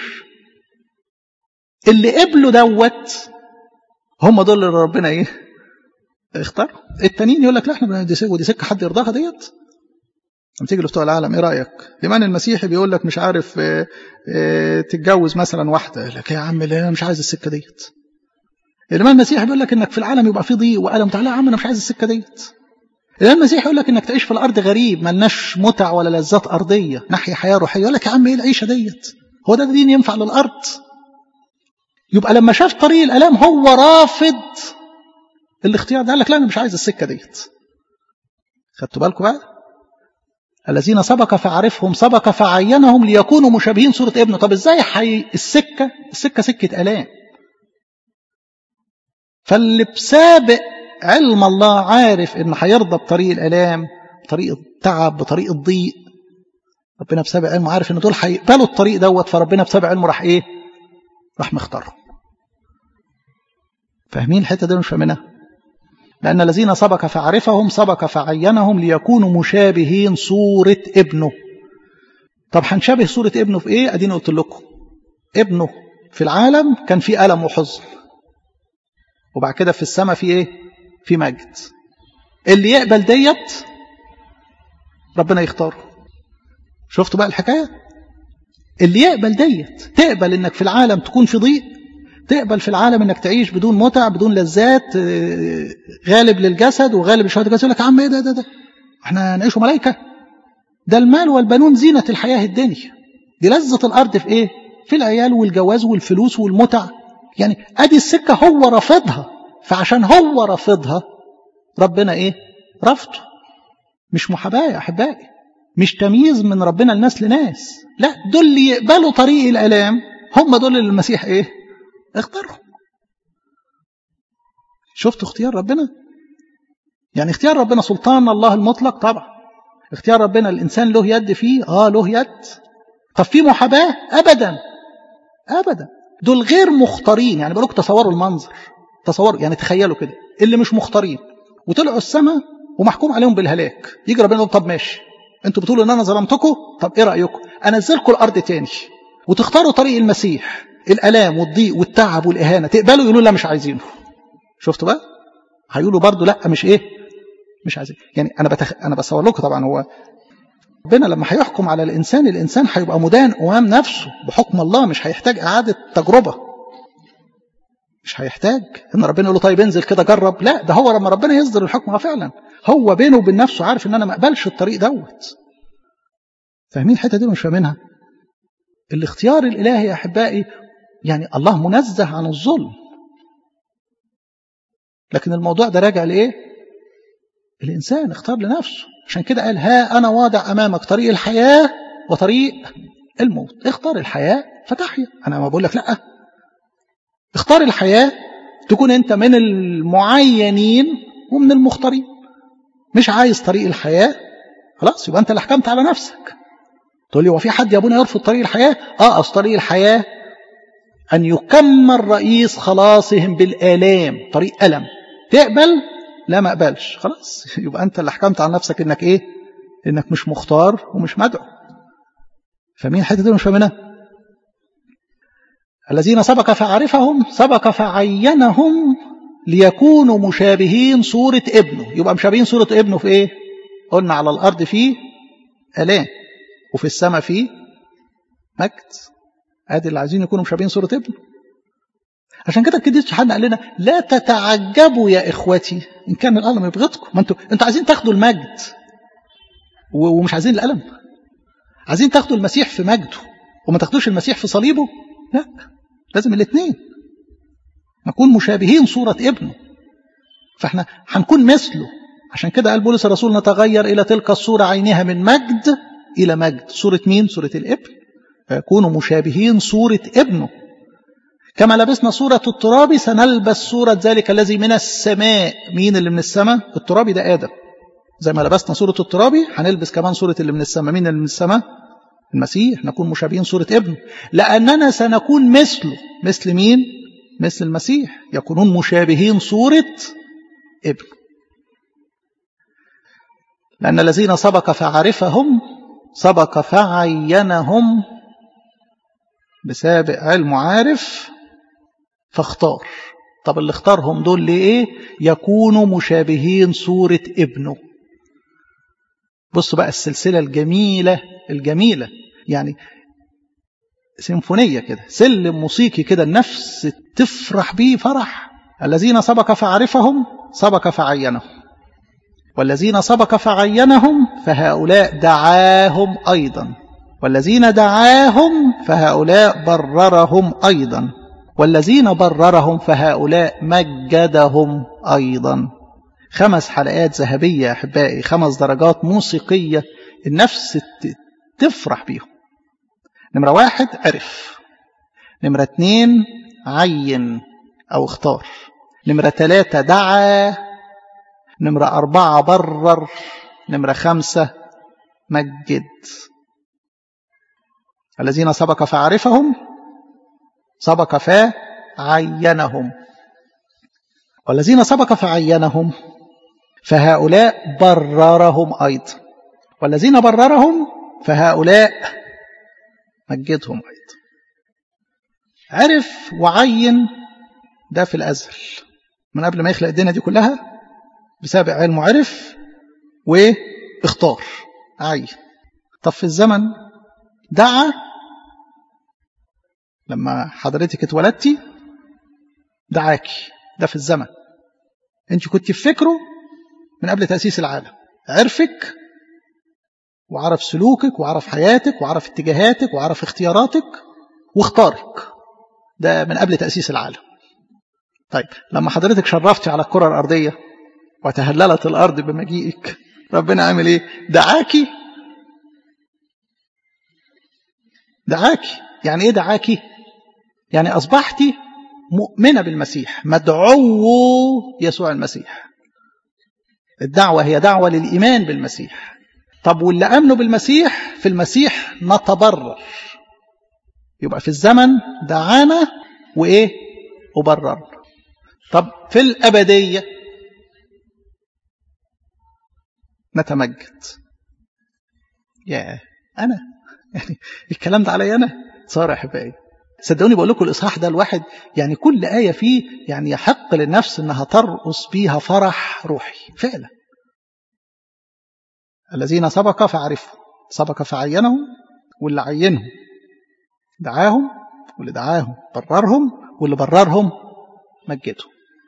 اللي قبلوا دوت هم دول اللي ربنا ايه اختار التانيين يقول لك لا احنا دي سكه ودي سكه حد يرضاها ديت لما تيجي لفتوى العالم ايه رايك الايمان المسيحي بيقول لك مش عارف اه اه تتجوز مثلا واحده يقول لك يا عم لا انا مش عايز السكه ديت الايمان المسيحي بيقول لك انك في العالم يبقى في ضيق والم تعالى يا عم انا مش عايز السكه ديت الايمان المسيحي يقول لك انك تعيش في الارض غريب ملناش متع ولا لذات ارضيه نحيا حياه روحيه يقول لك يا عم ايه العيشه ديت هو ده دين ينفع للارض يبقى لما شاف طريق الالام هو رافض الاختيار ده قال لك لا انا مش عايز السكه ديت خدتوا بالكم بقى الذين سبق فعرفهم سبق فعينهم ليكونوا مشابهين صورة ابنه طب ازاي حي السكة السكة سكة ألام فاللي بسابق علم الله عارف ان هيرضى بطريق الألام بطريق التعب بطريق الضيق ربنا بسابق علمه عارف ان دول هيقبلوا الطريق دوت فربنا بسابق علمه راح ايه راح مختارهم فاهمين الحته دي مش فاهمينها لأن الذين سبق فعرفهم سبق فعينهم ليكونوا مشابهين صورة ابنه طب هنشابه صورة ابنه في ايه اديني قلت لكم ابنه في العالم كان في ألم وحزن وبعد كده في السماء في ايه في مجد اللي يقبل ديت ربنا يختاره شفتوا بقى الحكاية اللي يقبل ديت تقبل انك في العالم تكون في ضيق تقبل في العالم انك تعيش بدون متع بدون لذات غالب للجسد وغالب لشهوة الجسد يقول لك يا عم ايه ده ده ده احنا هنعيشوا ملائكة ده المال والبنون زينة الحياة الدنيا دي لذة الأرض في ايه في العيال والجواز والفلوس والمتع يعني ادي السكة هو رافضها فعشان هو رافضها ربنا ايه رفضه مش محاباة يا أحبائي مش تمييز من ربنا لناس لناس لا دول اللي يقبلوا طريق الآلام هم دول اللي المسيح ايه اختارهم شفتوا اختيار ربنا يعني اختيار ربنا سلطان الله المطلق طبعا اختيار ربنا الإنسان له يد فيه اه له يد طب في محاباة أبدا أبدا دول غير مختارين يعني بقولك تصوروا المنظر تصوروا يعني تخيلوا كده اللي مش مختارين وطلعوا السماء ومحكوم عليهم بالهلاك يجي ربنا يقول طب ماشي انتوا بتقولوا ان انا ظلمتكم طب ايه رايكم انزلكم الارض تاني وتختاروا طريق المسيح الالام والضيق والتعب والاهانه تقبلوا يقولوا لا مش عايزينه شفتوا بقى هيقولوا برضو لا مش ايه مش عايزين يعني انا بتخ... انا بصور لكم طبعا هو ربنا لما هيحكم على الانسان الانسان هيبقى مدان امام نفسه بحكم الله مش هيحتاج اعاده تجربه مش هيحتاج ان ربنا يقول له طيب انزل كده جرب لا ده هو لما ربنا يصدر الحكم فعلا هو بينه وبين نفسه عارف ان انا ما اقبلش الطريق دوت فاهمين الحته دي مش فاهمينها الاختيار الالهي يا احبائي يعني الله منزه عن الظلم لكن الموضوع ده راجع لايه الانسان اختار لنفسه عشان كده قال ها انا واضع امامك طريق الحياه وطريق الموت اختار الحياه فتحيا انا ما بقول لك لا اختار الحياه تكون انت من المعينين ومن المختارين مش عايز طريق الحياه خلاص يبقى انت اللي حكمت على نفسك تقول لي هو في حد يا ابونا يرفض طريق الحياه اه اصل طريق الحياه ان يكمل رئيس خلاصهم بالالام طريق الم تقبل لا ما اقبلش خلاص يبقى انت اللي حكمت على نفسك انك ايه انك مش مختار ومش مدعو فمين الحته دي مش فاهمينها الذين سبق فعرفهم سبق فعينهم ليكونوا مشابهين صورة ابنه يبقى مشابهين صورة ابنه في ايه قلنا على الارض فيه الام وفي السماء فيه مجد ادي اللي عايزين يكونوا مشابهين صورة ابنه عشان كده القديس يوحنا قال لنا لا تتعجبوا يا اخوتي ان كان الالم يبغضكم ما انتوا انتوا عايزين تاخدوا المجد ومش عايزين الالم عايزين تاخدوا المسيح في مجده وما تاخدوش المسيح في صليبه لا لازم الاثنين نكون مشابهين صورة ابنه فاحنا هنكون مثله عشان كده قال بولس الرسول نتغير الى تلك الصورة عينها من مجد الى مجد صورة مين صورة الابن فيكونوا مشابهين صورة ابنه كما لبسنا صورة التراب سنلبس صورة ذلك الذي من السماء مين اللي من السماء الترابي ده آدم زي ما لبسنا صورة الترابي هنلبس كمان صورة اللي من السماء مين اللي من السماء المسيح نكون مشابهين صورة ابنه لأننا سنكون مثله مثل مين مثل المسيح يكونون مشابهين صورة ابنه لأن الذين سبق فعرفهم سبق فعينهم بسابق علم عارف فاختار طب اللي اختارهم دول لإيه يكونوا مشابهين صورة ابنه بصوا بقى السلسلة الجميلة الجميلة يعني سيمفونية كده سلم موسيقي كده النفس تفرح بيه فرح الذين سبق فعرفهم سبق فعينهم والذين سبق فعينهم فهؤلاء دعاهم أيضا والذين دعاهم فهؤلاء بررهم أيضا والذين بررهم فهؤلاء مجدهم أيضا خمس حلقات ذهبية أحبائي خمس درجات موسيقية النفس تفرح بيهم نمرة واحد عرف نمرة اتنين عين أو اختار نمرة ثلاثة دعا نمرة أربعة برر نمرة خمسة مجد الذين سبق فعرفهم سبق فعينهم والذين سبق فعينهم فهؤلاء بررهم أيضا والذين بررهم فهؤلاء مجدهم أيضا عرف وعين ده في الأزل من قبل ما يخلق الدنيا دي كلها بسابق علمه عرف واختار عين طب في الزمن دعا لما حضرتك اتولدتي دعاكي ده في الزمن انت كنت في فكره من قبل تأسيس العالم عرفك وعرف سلوكك وعرف حياتك وعرف اتجاهاتك وعرف اختياراتك واختارك ده من قبل تأسيس العالم طيب لما حضرتك شرفتي على الكرة الأرضية وتهللت الأرض بمجيئك ربنا عمل ايه دعاكي دعاكي يعني ايه دعاكي يعني أصبحتي مؤمنة بالمسيح مدعو يسوع المسيح الدعوة هي دعوة للإيمان بالمسيح طب واللي أمنوا بالمسيح في المسيح نتبرر يبقى في الزمن دعانا وإيه وبررنا طب في الأبدية نتمجد يا أنا يعني الكلام ده علي أنا صار أحبائي صدقوني بقول لكم الإصحاح ده الواحد يعني كل آية فيه يعني يحق للنفس إنها ترقص بيها فرح روحي فعلا الذين سبق فعرفوا سبق فعينهم واللي عينهم دعاهم واللي دعاهم بررهم واللي بررهم مجده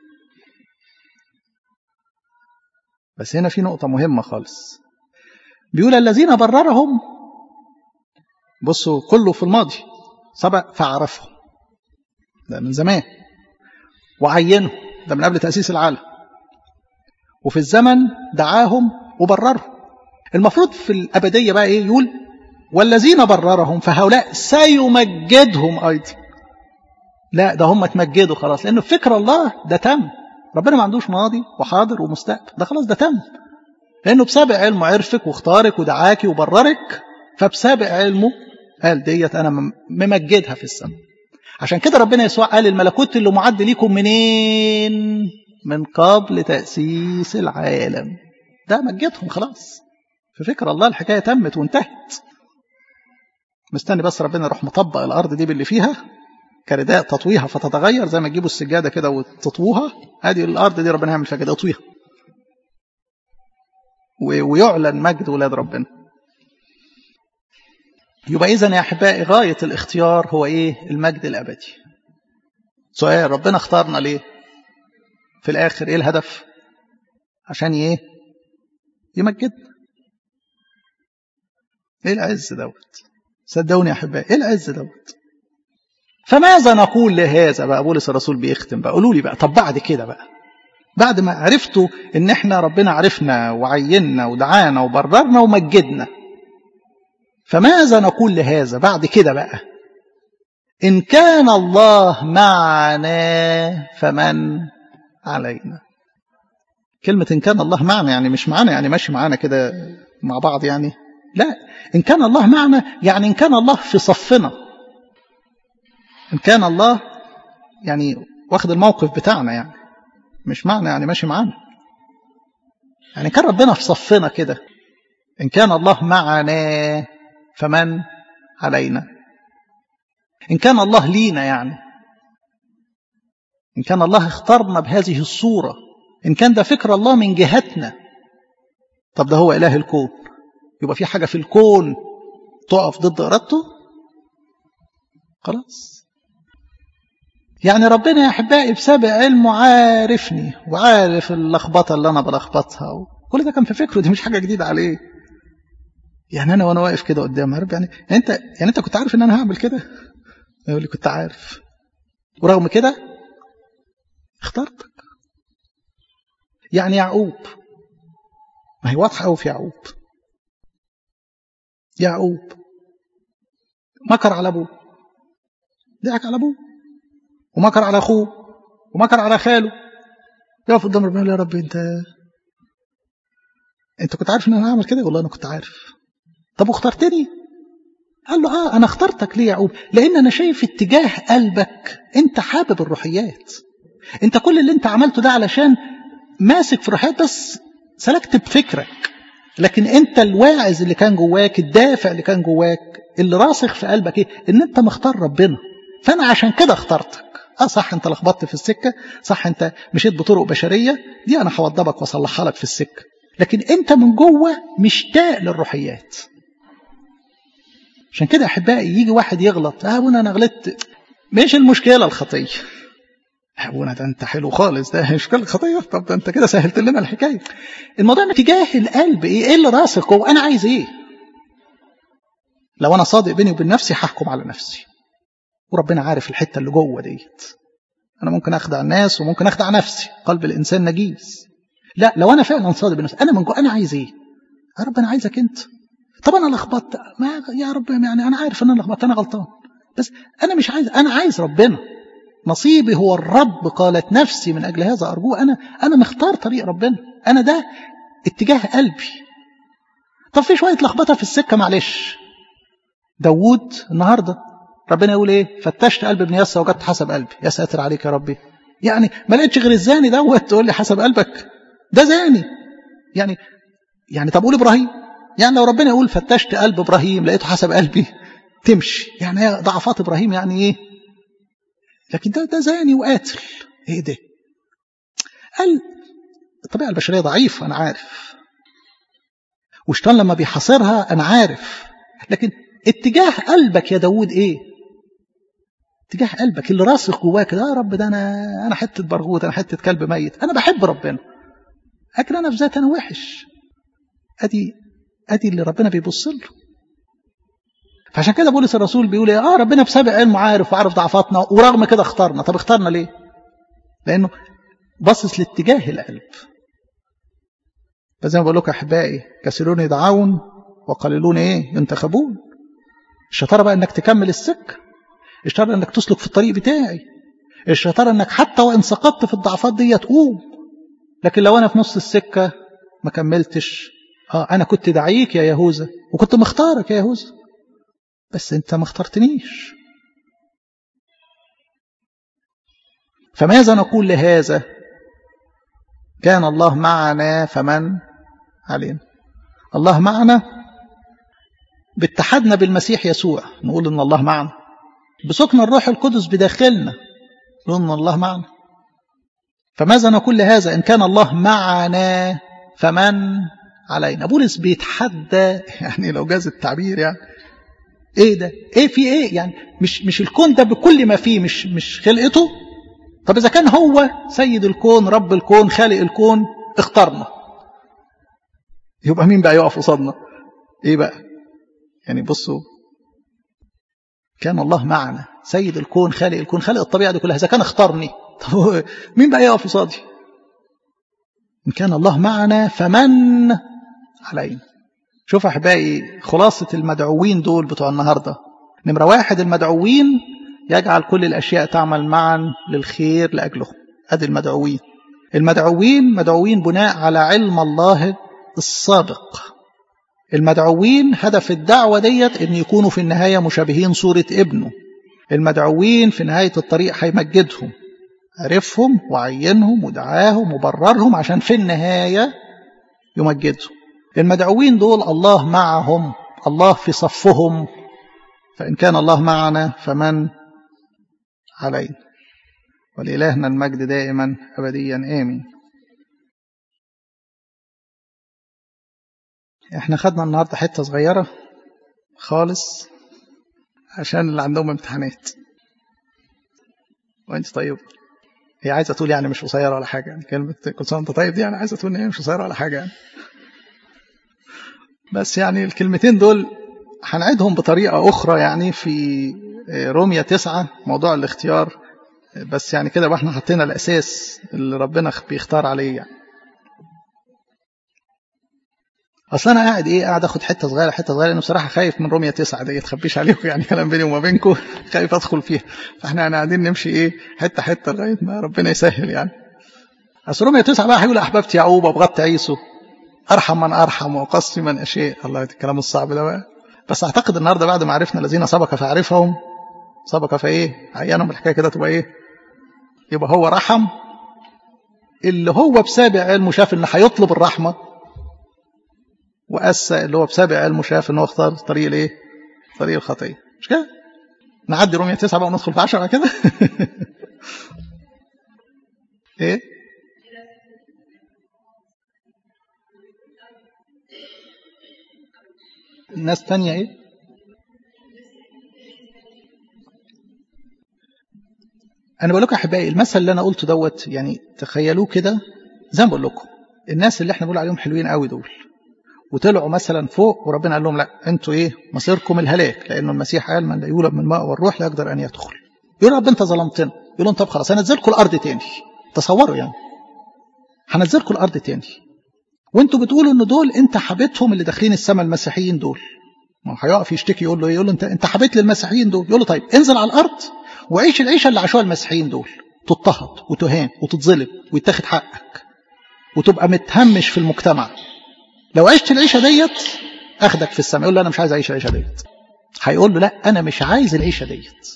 بس هنا في نقطة مهمة خالص بيقول الذين بررهم بصوا كله في الماضي سبق فعرفهم ده من زمان وعينه ده من قبل تأسيس العالم وفي الزمن دعاهم وبررهم المفروض في الأبدية بقى إيه يقول والذين بررهم فهؤلاء سيمجدهم أيضا لا ده هم اتمجدوا خلاص لأنه فكر الله ده تم ربنا ما عندوش ماضي وحاضر ومستقبل ده خلاص ده تم لأنه بسابق علمه عرفك واختارك ودعاكي وبررك فبسابق علمه قال ديت أنا ممجدها في السماء عشان كده ربنا يسوع قال الملكوت اللي معد ليكم منين من قبل تأسيس العالم ده مجدهم خلاص في فكر الله الحكاية تمت وانتهت مستني بس ربنا يروح مطبق الأرض دي باللي فيها كرداء تطويها فتتغير زي ما تجيبوا السجادة كده وتطووها هذه الأرض دي ربنا يعمل فيها كده يطويها ويعلن مجد ولاد ربنا يبقى إذا يا أحبائي غاية الاختيار هو إيه المجد الأبدي سؤال ربنا اختارنا ليه في الآخر إيه الهدف عشان إيه يمجدنا إيه العز دوت صدقوني يا أحبائي إيه العز دوت فماذا نقول لهذا بقى بولس الرسول بيختم بقى قولوا لي بقى طب بعد كده بقى بعد ما عرفتوا ان احنا ربنا عرفنا وعيننا ودعانا وبررنا ومجدنا فماذا نقول لهذا بعد كده بقى إن كان الله معنا فمن علينا كلمة إن كان الله معنا يعني مش معنا يعني ماشي معانا كده مع بعض يعني لا إن كان الله معنا يعني إن كان الله في صفنا إن كان الله يعني واخد الموقف بتاعنا يعني مش معنا يعني ماشي معانا يعني كان ربنا في صفنا كده إن كان الله معنا فمن علينا إن كان الله لينا يعني إن كان الله اختارنا بهذه الصورة إن كان ده فكر الله من جهتنا طب ده هو إله الكون يبقى في حاجة في الكون تقف ضد إرادته خلاص يعني ربنا يا أحبائي بسابق علمه عارفني وعارف اللخبطة اللي أنا بلخبطها كل ده كان في فكره دي مش حاجة جديدة عليه يعني أنا وأنا واقف كده قدام عارف يعني أنت يعني أنت كنت عارف إن أنا هعمل كده يقول لي كنت عارف ورغم كده اخترتك يعني يعقوب ما هي واضحة أوي في يعقوب يعقوب مكر على أبوه ضحك على أبوه ومكر على أخوه ومكر على خاله يقف قدام ربنا يقول يا رب أنت أنت كنت عارف إن أنا هعمل كده والله أنا كنت عارف طب واخترتني قال له آه أنا اخترتك ليه يا يعقوب لأن أنا شايف اتجاه قلبك أنت حابب الروحيات أنت كل اللي أنت عملته ده علشان ماسك في الروحيات بس سلكت بفكرك لكن أنت الواعظ اللي كان جواك الدافع اللي كان جواك اللي راسخ في قلبك إيه إن أنت مختار ربنا فأنا عشان كده اخترتك اه صح انت لخبطت في السكة صح انت مشيت بطرق بشرية دي انا هوضبك واصلحها لك في السكة لكن انت من جوه مشتاق للروحيات عشان كده احبائي يجي واحد يغلط اه ابونا انا غلطت مش المشكله الخطيه ابونا ده انت حلو خالص ده مشكله الخطيه طب ده انت كده سهلت لنا الحكايه الموضوع ان تجاه القلب ايه ايه اللي راسخ جوه انا عايز ايه لو انا صادق بيني وبين نفسي هحكم على نفسي وربنا عارف الحته اللي جوه ديت انا ممكن اخدع الناس وممكن اخدع نفسي قلب الانسان نجيس لا لو انا فعلا صادق بنفسي انا من جوه انا عايز ايه يا رب انا عايزك انت طب انا لخبطت ما يا رب يعني انا عارف ان انا لخبطت انا غلطان بس انا مش عايز انا عايز ربنا نصيبي هو الرب قالت نفسي من اجل هذا ارجوه انا انا مختار طريق ربنا انا ده اتجاه قلبي طب في شويه لخبطه في السكه معلش داوود النهارده ربنا يقول ايه فتشت قلب ابن يسى وجدت حسب قلبي يا ساتر عليك يا ربي يعني ما لقيتش غير الزاني دوت تقول لي حسب قلبك ده زاني يعني يعني طب قول ابراهيم يعني لو ربنا يقول فتشت قلب ابراهيم لقيته حسب قلبي تمشي يعني هي ضعفات ابراهيم يعني ايه لكن ده ده زاني وقاتل ايه ده قال الطبيعه البشريه ضعيفه انا عارف وشيطان لما بيحاصرها انا عارف لكن اتجاه قلبك يا داوود ايه تجاه قلبك اللي راسخ جواك ده يا رب ده انا انا حته برغوت انا حته كلب ميت انا بحب ربنا لكن انا في ذاتي انا وحش ادي ادي اللي ربنا بيبص له فعشان كده بولس الرسول بيقول اه ربنا بسابق علمه عارف وعارف ضعفاتنا ورغم كده اختارنا طب اختارنا ليه لانه باصص لاتجاه القلب فزي ما بقول لكم احبائي كثيرون يدعون وقليلون ايه ينتخبون الشطاره بقى انك تكمل السكه الشطاره انك تسلك في الطريق بتاعي الشطاره انك حتى وان سقطت في الضعفات دي تقوم لكن لو انا في نص السكه ما كملتش اه انا كنت دعيك يا يهوذا وكنت مختارك يا يهوذا بس انت ما اخترتنيش فماذا نقول لهذا كان الله معنا فمن علينا الله معنا باتحادنا بالمسيح يسوع نقول ان الله معنا بسكن الروح القدس بداخلنا نقول ان الله معنا فماذا نقول لهذا ان كان الله معنا فمن علينا بولس بيتحدى يعني لو جاز التعبير يعني ايه ده ايه في ايه يعني مش مش الكون ده بكل ما فيه مش مش خلقته طب اذا كان هو سيد الكون رب الكون خالق الكون اختارنا يبقى مين بقى يقف قصادنا ايه بقى يعني بصوا كان الله معنا سيد الكون خالق الكون خالق الطبيعه دي كلها اذا كان اختارني طب مين بقى يقف قصادي ان كان الله معنا فمن علينا شوف احبائي خلاصه المدعوين دول بتوع النهارده نمره واحد المدعوين يجعل كل الاشياء تعمل معا للخير لاجلهم ادي المدعوين المدعوين مدعوين بناء على علم الله السابق المدعوين هدف الدعوه ديت ان يكونوا في النهايه مشابهين صوره ابنه المدعوين في نهايه الطريق هيمجدهم عرفهم وعينهم ودعاهم وبررهم عشان في النهايه يمجدهم المدعوين دول الله معهم الله في صفهم فإن كان الله معنا فمن علينا ولإلهنا المجد دائما أبديا آمين احنا خدنا النهاردة حتة صغيرة خالص عشان اللي عندهم امتحانات وانت طيب هي عايزة تقول يعني مش قصيرة ولا حاجة يعني كلمة كل سنة وانت طيب دي يعني عايزة تقول ان هي مش قصيرة ولا حاجة يعني بس يعني الكلمتين دول هنعيدهم بطريقة أخرى يعني في رومية تسعة موضوع الاختيار بس يعني كده واحنا حطينا الأساس اللي ربنا بيختار عليه يعني اصل انا قاعد ايه قاعد اخد حته صغيره حته صغيره لانه بصراحه خايف من رومية تسعة دي تخبيش عليكم يعني كلام بيني وما بينكم خايف ادخل فيها فاحنا قاعدين نمشي ايه حته حته لغايه ما ربنا يسهل يعني اصل رومية تسعة بقى هيقول احببت يعقوب وابغضت عيسو ارحم من ارحم واقصي من اشياء الله الكلام الصعب ده بقى بس اعتقد النهارده بعد ما عرفنا الذين سبق فعرفهم سبق فايه عينهم الحكايه كده تبقى ايه يبقى هو رحم اللي هو بسابع علمه شاف ان هيطلب الرحمه وأسى اللي هو بسابع علمه شاف ان هو اختار طريق الايه طريق الخطيه مش كده نعدي رومية تسعة بقى وندخل في عشرة كده ايه الناس تانية ايه انا بقول لكم احبائي المثل اللي انا قلته دوت يعني تخيلوه كده زي ما بقول لكم الناس اللي احنا بنقول عليهم حلوين قوي دول وطلعوا مثلا فوق وربنا قال لهم لا انتوا ايه مصيركم الهلاك لانه المسيح قال من لا يولد من الماء والروح لا يقدر ان يدخل يقول رب انت ظلمتنا يقول لهم طب خلاص هنزلكم الارض تاني تصوروا يعني هنزلكم الارض تاني وانتوا بتقولوا ان دول انت حبيتهم اللي داخلين السماء المسيحيين دول ما هيقف يشتكي يقول له يقول له انت انت حبيت للمسيحيين دول يقول له طيب انزل على الارض وعيش العيشه اللي عاشوها المسيحيين دول تضطهد وتهان وتتظلم ويتاخد حقك وتبقى متهمش في المجتمع لو عشت العيشه ديت اخدك في السماء يقول له انا مش عايز اعيش العيشه ديت هيقول له لا انا مش عايز العيشه ديت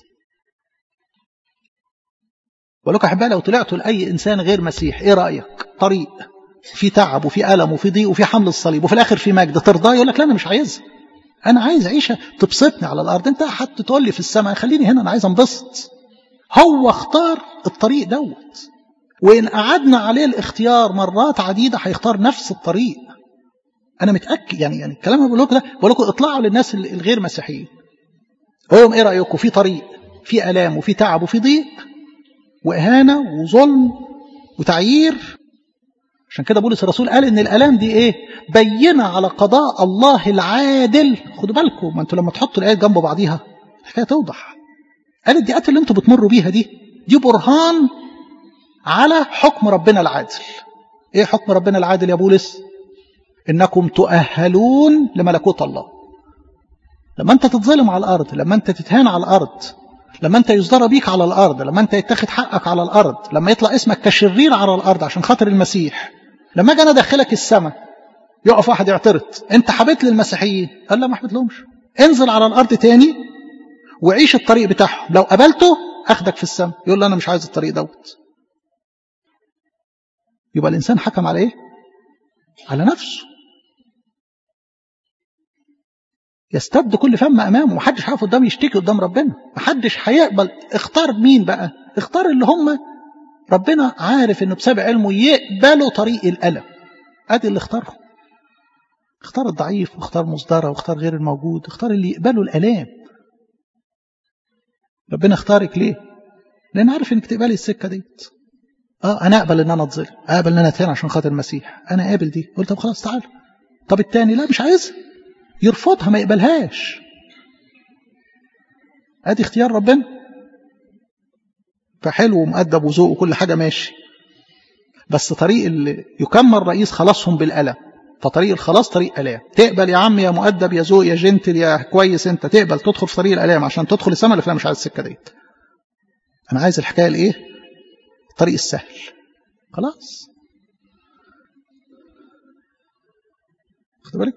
بقول لكم احبائي لو طلعتوا لاي انسان غير مسيح ايه رايك طريق في تعب وفي الم وفي ضيق وفي حمل الصليب وفي الاخر في مجد ترضاه يقول لك لا انا مش عايزها انا عايز عيشه تبسطني على الارض انت حتى تقول لي في السماء خليني هنا انا عايز انبسط هو اختار الطريق دوت وان قعدنا عليه الاختيار مرات عديده هيختار نفس الطريق انا متاكد يعني يعني الكلام اللي بقول لكم ده بقول لكم اطلعوا للناس الغير مسيحيين قول لهم ايه رايكم في طريق في الام وفي تعب وفي ضيق واهانه وظلم وتعيير عشان كده بولس الرسول قال ان الالام دي ايه بينه على قضاء الله العادل خدوا بالكم ما انتوا لما تحطوا الايات جنب بعضيها الحكايه توضح قال الدقات اللي انتوا بتمروا بيها دي دي برهان على حكم ربنا العادل ايه حكم ربنا العادل يا بولس انكم تؤهلون لملكوت الله لما انت تتظلم على الارض لما انت تتهان على الارض لما انت يصدر بيك على الارض لما انت يتاخد حقك على الارض لما يطلع اسمك كشرير على الارض عشان خاطر المسيح لما اجي انا ادخلك السماء يقف واحد يعترض انت حبيت للمسيحيين قال لا ما حبيت لهمش انزل على الارض تاني وعيش الطريق بتاعهم لو قبلته اخدك في السماء يقول له انا مش عايز الطريق دوت يبقى الانسان حكم على ايه على نفسه يستبد كل فم امامه محدش هيقف قدام يشتكي قدام ربنا محدش هيقبل اختار مين بقى اختار اللي هم ربنا عارف انه بسبب علمه يقبلوا طريق الالم ادي اللي اختارهم اختار الضعيف واختار مصدره واختار غير الموجود اختار اللي يقبلوا الالام ربنا اختارك ليه لان عارف انك تقبلي السكه ديت اه انا اقبل ان انا اتظلم اقبل ان انا اتهان عشان خاطر المسيح انا قابل دي قلت طب خلاص تعال طب التاني لا مش عايزها يرفضها ما يقبلهاش ادي اختيار ربنا فحلو ومؤدب وذوق وكل حاجه ماشي بس طريق اللي يكمل رئيس خلاصهم بالألم فطريق الخلاص طريق ألام تقبل يا عم يا مؤدب يا ذوق يا جنتل يا كويس انت تقبل تدخل في طريق الألام عشان تدخل السماء اللي مش عايز السكه ديت انا عايز الحكايه الايه الطريق السهل خلاص خد بالك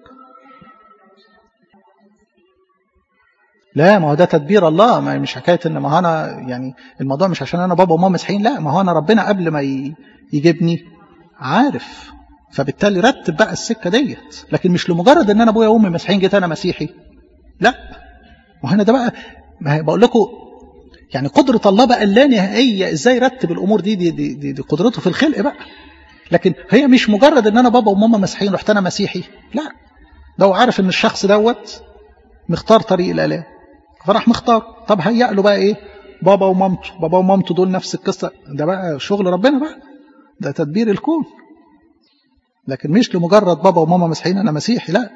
لا ما هو ده تدبير الله ما مش حكايه ان ما انا يعني الموضوع مش عشان انا بابا وماما مسيحيين لا ما هو انا ربنا قبل ما يجيبني عارف فبالتالي رتب بقى السكه ديت لكن مش لمجرد ان انا ابويا وامي مسيحيين جيت انا مسيحي لا وهنا ده بقى ما بقول لكم يعني قدرة الله بقى اللانهائية ازاي يرتب الامور دي دي, دي دي دي قدرته في الخلق بقى لكن هي مش مجرد ان انا بابا وماما مسيحيين رحت انا مسيحي لا ده هو عارف ان الشخص دوت مختار طريق الالام فراح مختار طب هيأ له بقى ايه بابا ومامته بابا ومامته دول نفس القصة ده بقى شغل ربنا بقى ده تدبير الكون لكن مش لمجرد بابا وماما مسيحيين انا مسيحي لا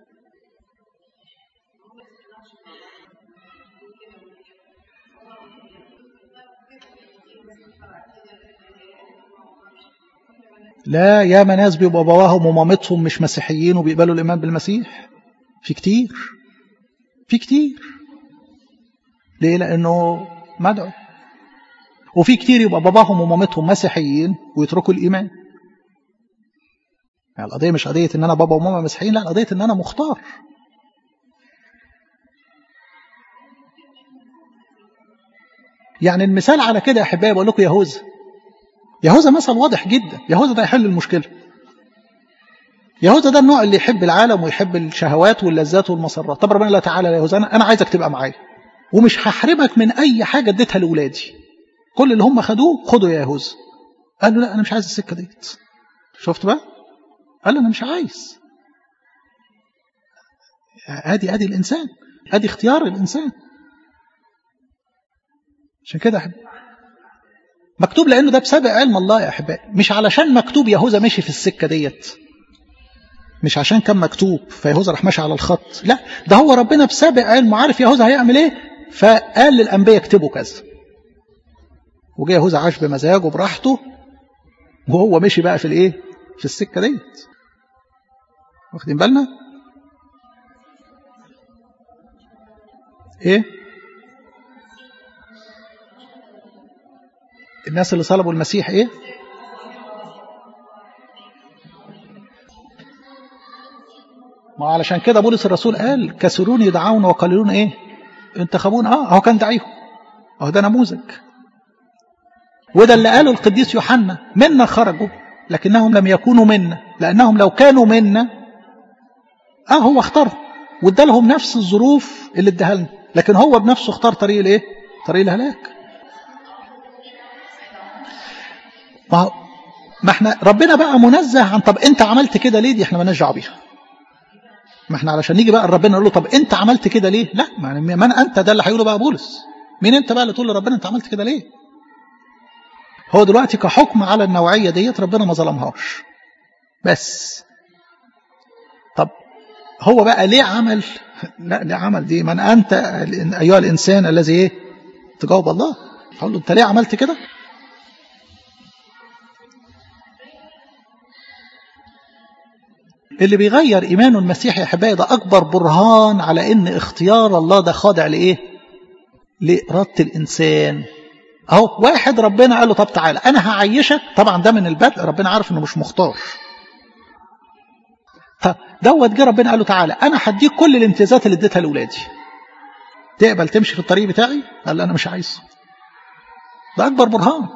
لا يا ناس بيبقوا باباهم ومامتهم مش مسيحيين وبيقبلوا الايمان بالمسيح في كتير في كتير ليه لانه مدعو وفي كتير يبقى باباهم ومامتهم مسيحيين ويتركوا الايمان يعني القضيه مش قضيه ان انا بابا وماما مسيحيين لا قضيه ان انا مختار يعني المثال على كده يا احبائي بقول لكم يهوذا يهوذا مثل واضح جدا يهوذا ده يحل المشكله يهوذا ده النوع اللي يحب العالم ويحب الشهوات واللذات والمسرات طب ربنا لا تعالى يا يهوذا انا انا عايزك تبقى معايا ومش هحرمك من اي حاجه اديتها لاولادي كل اللي هم خدوه خدوا يا يهوذا قال له لا انا مش عايز السكه ديت شفت بقى قال له انا مش عايز ادي ادي الانسان ادي اختيار الانسان عشان كده احب مكتوب لانه ده بسبب علم الله يا احبائي مش علشان مكتوب يهوذا مشي في السكه ديت مش عشان كان مكتوب فيهوذا راح ماشي على الخط لا ده هو ربنا بسابق علمه عارف يهوذا هيعمل ايه فقال للانبياء اكتبوا كذا وجه يهوذا عاش بمزاجه براحته وهو مشي بقى في الايه في السكه ديت واخدين بالنا ايه الناس اللي صلبوا المسيح ايه ما علشان كده بولس الرسول قال كسرون يدعون وقليلون ايه انتخبون اه هو كان دعيهم اهو ده نموذج وده اللي قاله القديس يوحنا منا خرجوا لكنهم لم يكونوا منا لانهم لو كانوا منا اه هو اختار وادى لهم نفس الظروف اللي اداها لنا لكن هو بنفسه اختار طريق الايه طريق الهلاك ما ما احنا ربنا بقى منزه عن طب انت عملت كده ليه دي احنا مالناش دعوه بيها ما احنا علشان نيجي بقى لربنا نقول له طب انت عملت كده ليه لا من انت ده اللي هيقوله بقى بولس مين انت بقى اللي تقول لربنا انت عملت كده ليه هو دلوقتي كحكم على النوعية ديت ربنا ما ظلمهاش بس طب هو بقى ليه عمل لا ليه عمل دي من أنت أيها الإنسان الذي إيه تجاوب الله أقول له أنت ليه عملت كده اللي بيغير إيمانه المسيحي يا أحبائي ده أكبر برهان على إن اختيار الله ده خاضع لإيه؟ لإرادة الإنسان أهو واحد ربنا قال له طب تعالى أنا هعيشك طبعا ده من البدء ربنا عارف إنه مش مختار طب دوت جه ربنا قال له تعالى أنا هديك كل الامتيازات اللي اديتها لأولادي تقبل تمشي في الطريق بتاعي؟ قال له أنا مش عايز ده أكبر برهان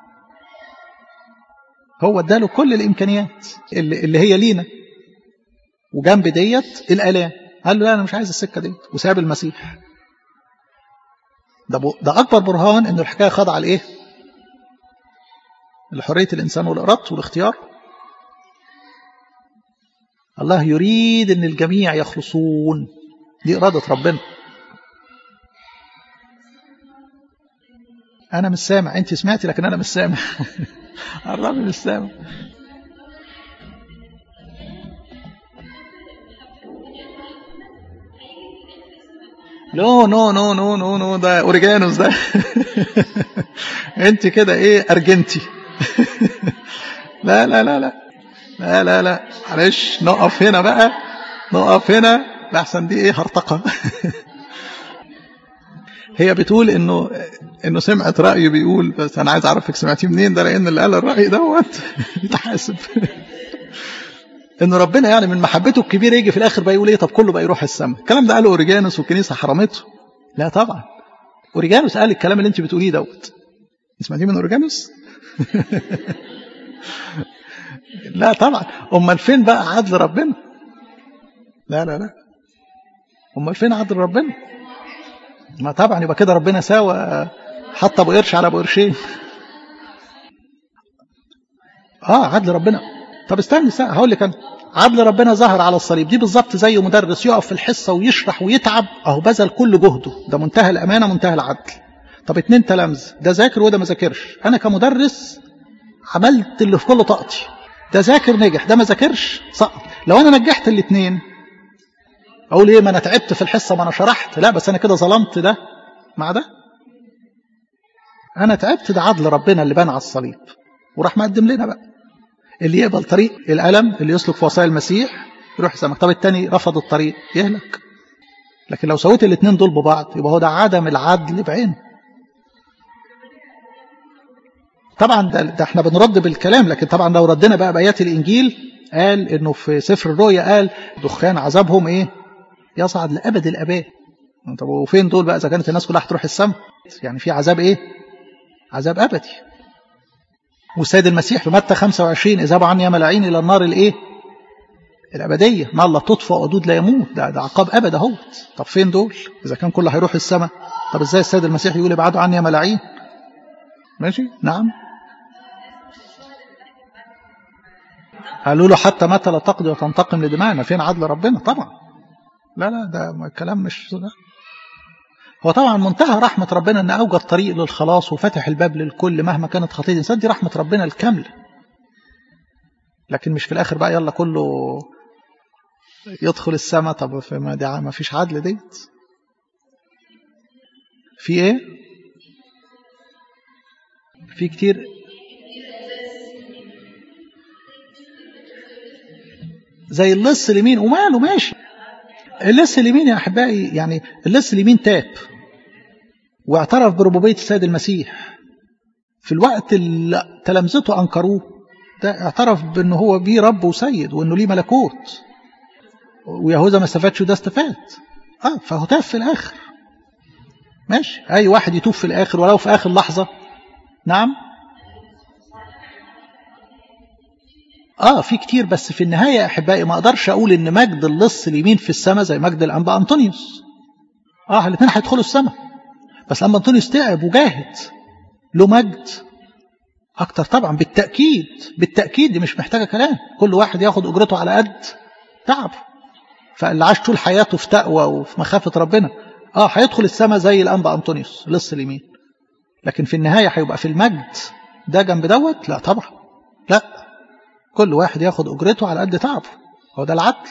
هو اداله كل الإمكانيات اللي, اللي هي لينا وجنب ديت الآلام قال له لا أنا مش عايز السكة ديت وساب المسيح ده, ده أكبر برهان إن الحكاية خاضعة لإيه؟ لحرية الإنسان والإرادة والاختيار الله يريد إن الجميع يخلصون دي إرادة ربنا أنا مش سامع أنت سمعتي لكن أنا مش سامع الرب مش سامع نو نو نو نو نو نو ده اوريجانوس ده انت كده ايه ارجنتي لا لا لا لا لا لا لا معلش نقف هنا بقى نقف هنا لحسن دي ايه هرطقه هي بتقول انه انه سمعت راي بيقول بس انا عايز اعرفك سمعتيه منين ده لان اللي قال الراي دوت يتحاسب ان ربنا يعني من محبته الكبيره يجي في الاخر بقى يقول ايه طب كله بقى يروح السماء الكلام ده قاله اوريجانوس والكنيسه حرمته لا طبعا اوريجانوس قال الكلام اللي انت بتقوليه دوت سمعتيه من اوريجانوس لا طبعا امال فين بقى عدل ربنا لا لا لا امال فين عدل ربنا ما طبعا يبقى كده ربنا ساوى حط ابو قرش على ابو قرشين اه عدل ربنا طب استنى استنى هقول لك انا عدل ربنا ظهر على الصليب دي بالظبط زي مدرس يقف في الحصه ويشرح ويتعب اهو بذل كل جهده ده منتهى الامانه منتهى العدل طب اتنين تلامذه ده ذاكر وده ما ذاكرش انا كمدرس عملت اللي في كل طاقتي ده ذاكر نجح ده ما ذاكرش سقط لو انا نجحت الاثنين اقول ايه ما انا تعبت في الحصه ما انا شرحت لا بس انا كده ظلمت ده مع ده انا تعبت ده عدل ربنا اللي بان على الصليب وراح مقدم لنا بقى اللي يقبل طريق الألم اللي يسلك في وصايا المسيح يروح يسامح طب التاني رفض الطريق يهلك لكن لو سويت الاثنين دول ببعض يبقى هو ده عدم العدل بعينه طبعا ده, ده احنا بنرد بالكلام لكن طبعا لو ردنا بقى بآيات الإنجيل قال انه في سفر الرؤيا قال دخان عذابهم ايه يصعد لأبد الأباد طب وفين دول بقى إذا كانت الناس كلها هتروح السماء يعني في عذاب ايه عذاب أبدي والسيد المسيح في متى 25 اذهبوا عني يا ملاعين الى النار الايه الابديه ما الله تطفئ ودود لا يموت ده, ده عقاب ابد اهوت طب فين دول اذا كان كله هيروح السماء طب ازاي السيد المسيح يقول ابعدوا عني يا ملاعين ماشي نعم قالوا له حتى متى لا تقضي وتنتقم لدمائنا فين عدل ربنا طبعا لا لا ده كلام مش ده. هو طبعا منتهى رحمة ربنا أن أوجد طريق للخلاص وفتح الباب للكل مهما كانت خطية الإنسان دي رحمة ربنا الكاملة لكن مش في الآخر بقى يلا كله يدخل السماء طب في ما, دي ما فيش عدل ديت في ايه في كتير زي اللص اليمين وماله ماشي اللص اليمين يا احبائي يعني اللص اليمين تاب واعترف بربوبيه السيد المسيح في الوقت اللي تلامذته انكروه ده اعترف بانه هو بيه رب وسيد وانه ليه ملكوت ويهوذا ما استفادش وده استفاد اه فهو تاب في الاخر ماشي اي واحد يتوب في الاخر ولو في اخر لحظه نعم اه في كتير بس في النهايه يا احبائي ما اقدرش اقول ان مجد اللص اليمين في السماء زي مجد الانبا انطونيوس اه الاثنين هيدخلوا السماء بس الانبا انطونيوس تعب وجاهد له مجد اكتر طبعا بالتاكيد بالتاكيد دي مش محتاجه كلام كل واحد ياخد اجرته على قد تعبه فاللي عاش طول حياته في تقوى وفي مخافه ربنا اه هيدخل السماء زي الانبا انطونيوس لص اليمين لكن في النهايه هيبقى في المجد ده جنب دوت لا طبعا لا كل واحد ياخد اجرته على قد تعبه هو ده العدل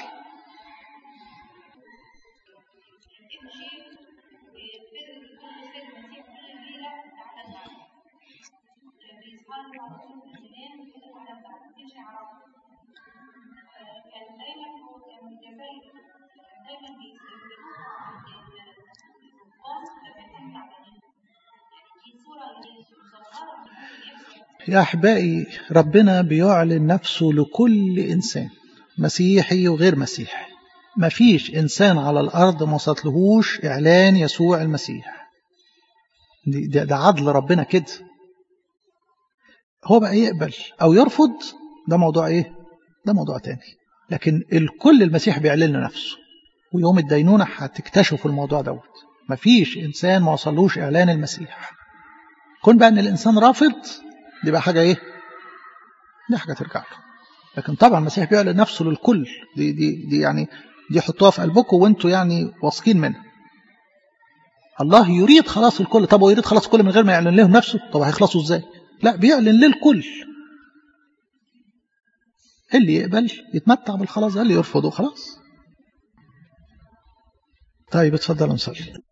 يا أحبائي ربنا بيعلن نفسه لكل إنسان مسيحي وغير مسيحي ما فيش إنسان على الأرض ما وصلتلهوش إعلان يسوع المسيح ده, ده عدل ربنا كده هو بقى يقبل أو يرفض ده موضوع إيه ده موضوع تاني لكن الكل المسيح بيعلن له نفسه ويوم الدينونة هتكتشفوا الموضوع دوت مفيش إنسان ما وصلوش إعلان المسيح كون بقى أن الإنسان رافض دي بقى حاجة إيه دي حاجة ترجع له لكن طبعا المسيح بيعلن نفسه للكل دي, دي, دي يعني دي حطوها في قلبكم وانتوا يعني واثقين منها الله يريد خلاص الكل طب هو يريد خلاص الكل من غير ما يعلن لهم نفسه طب هيخلصوا ازاي لا بيعلن للكل اللي يقبل يتمتع بالخلاص اللي يرفضه خلاص طيب اتفضل نصلي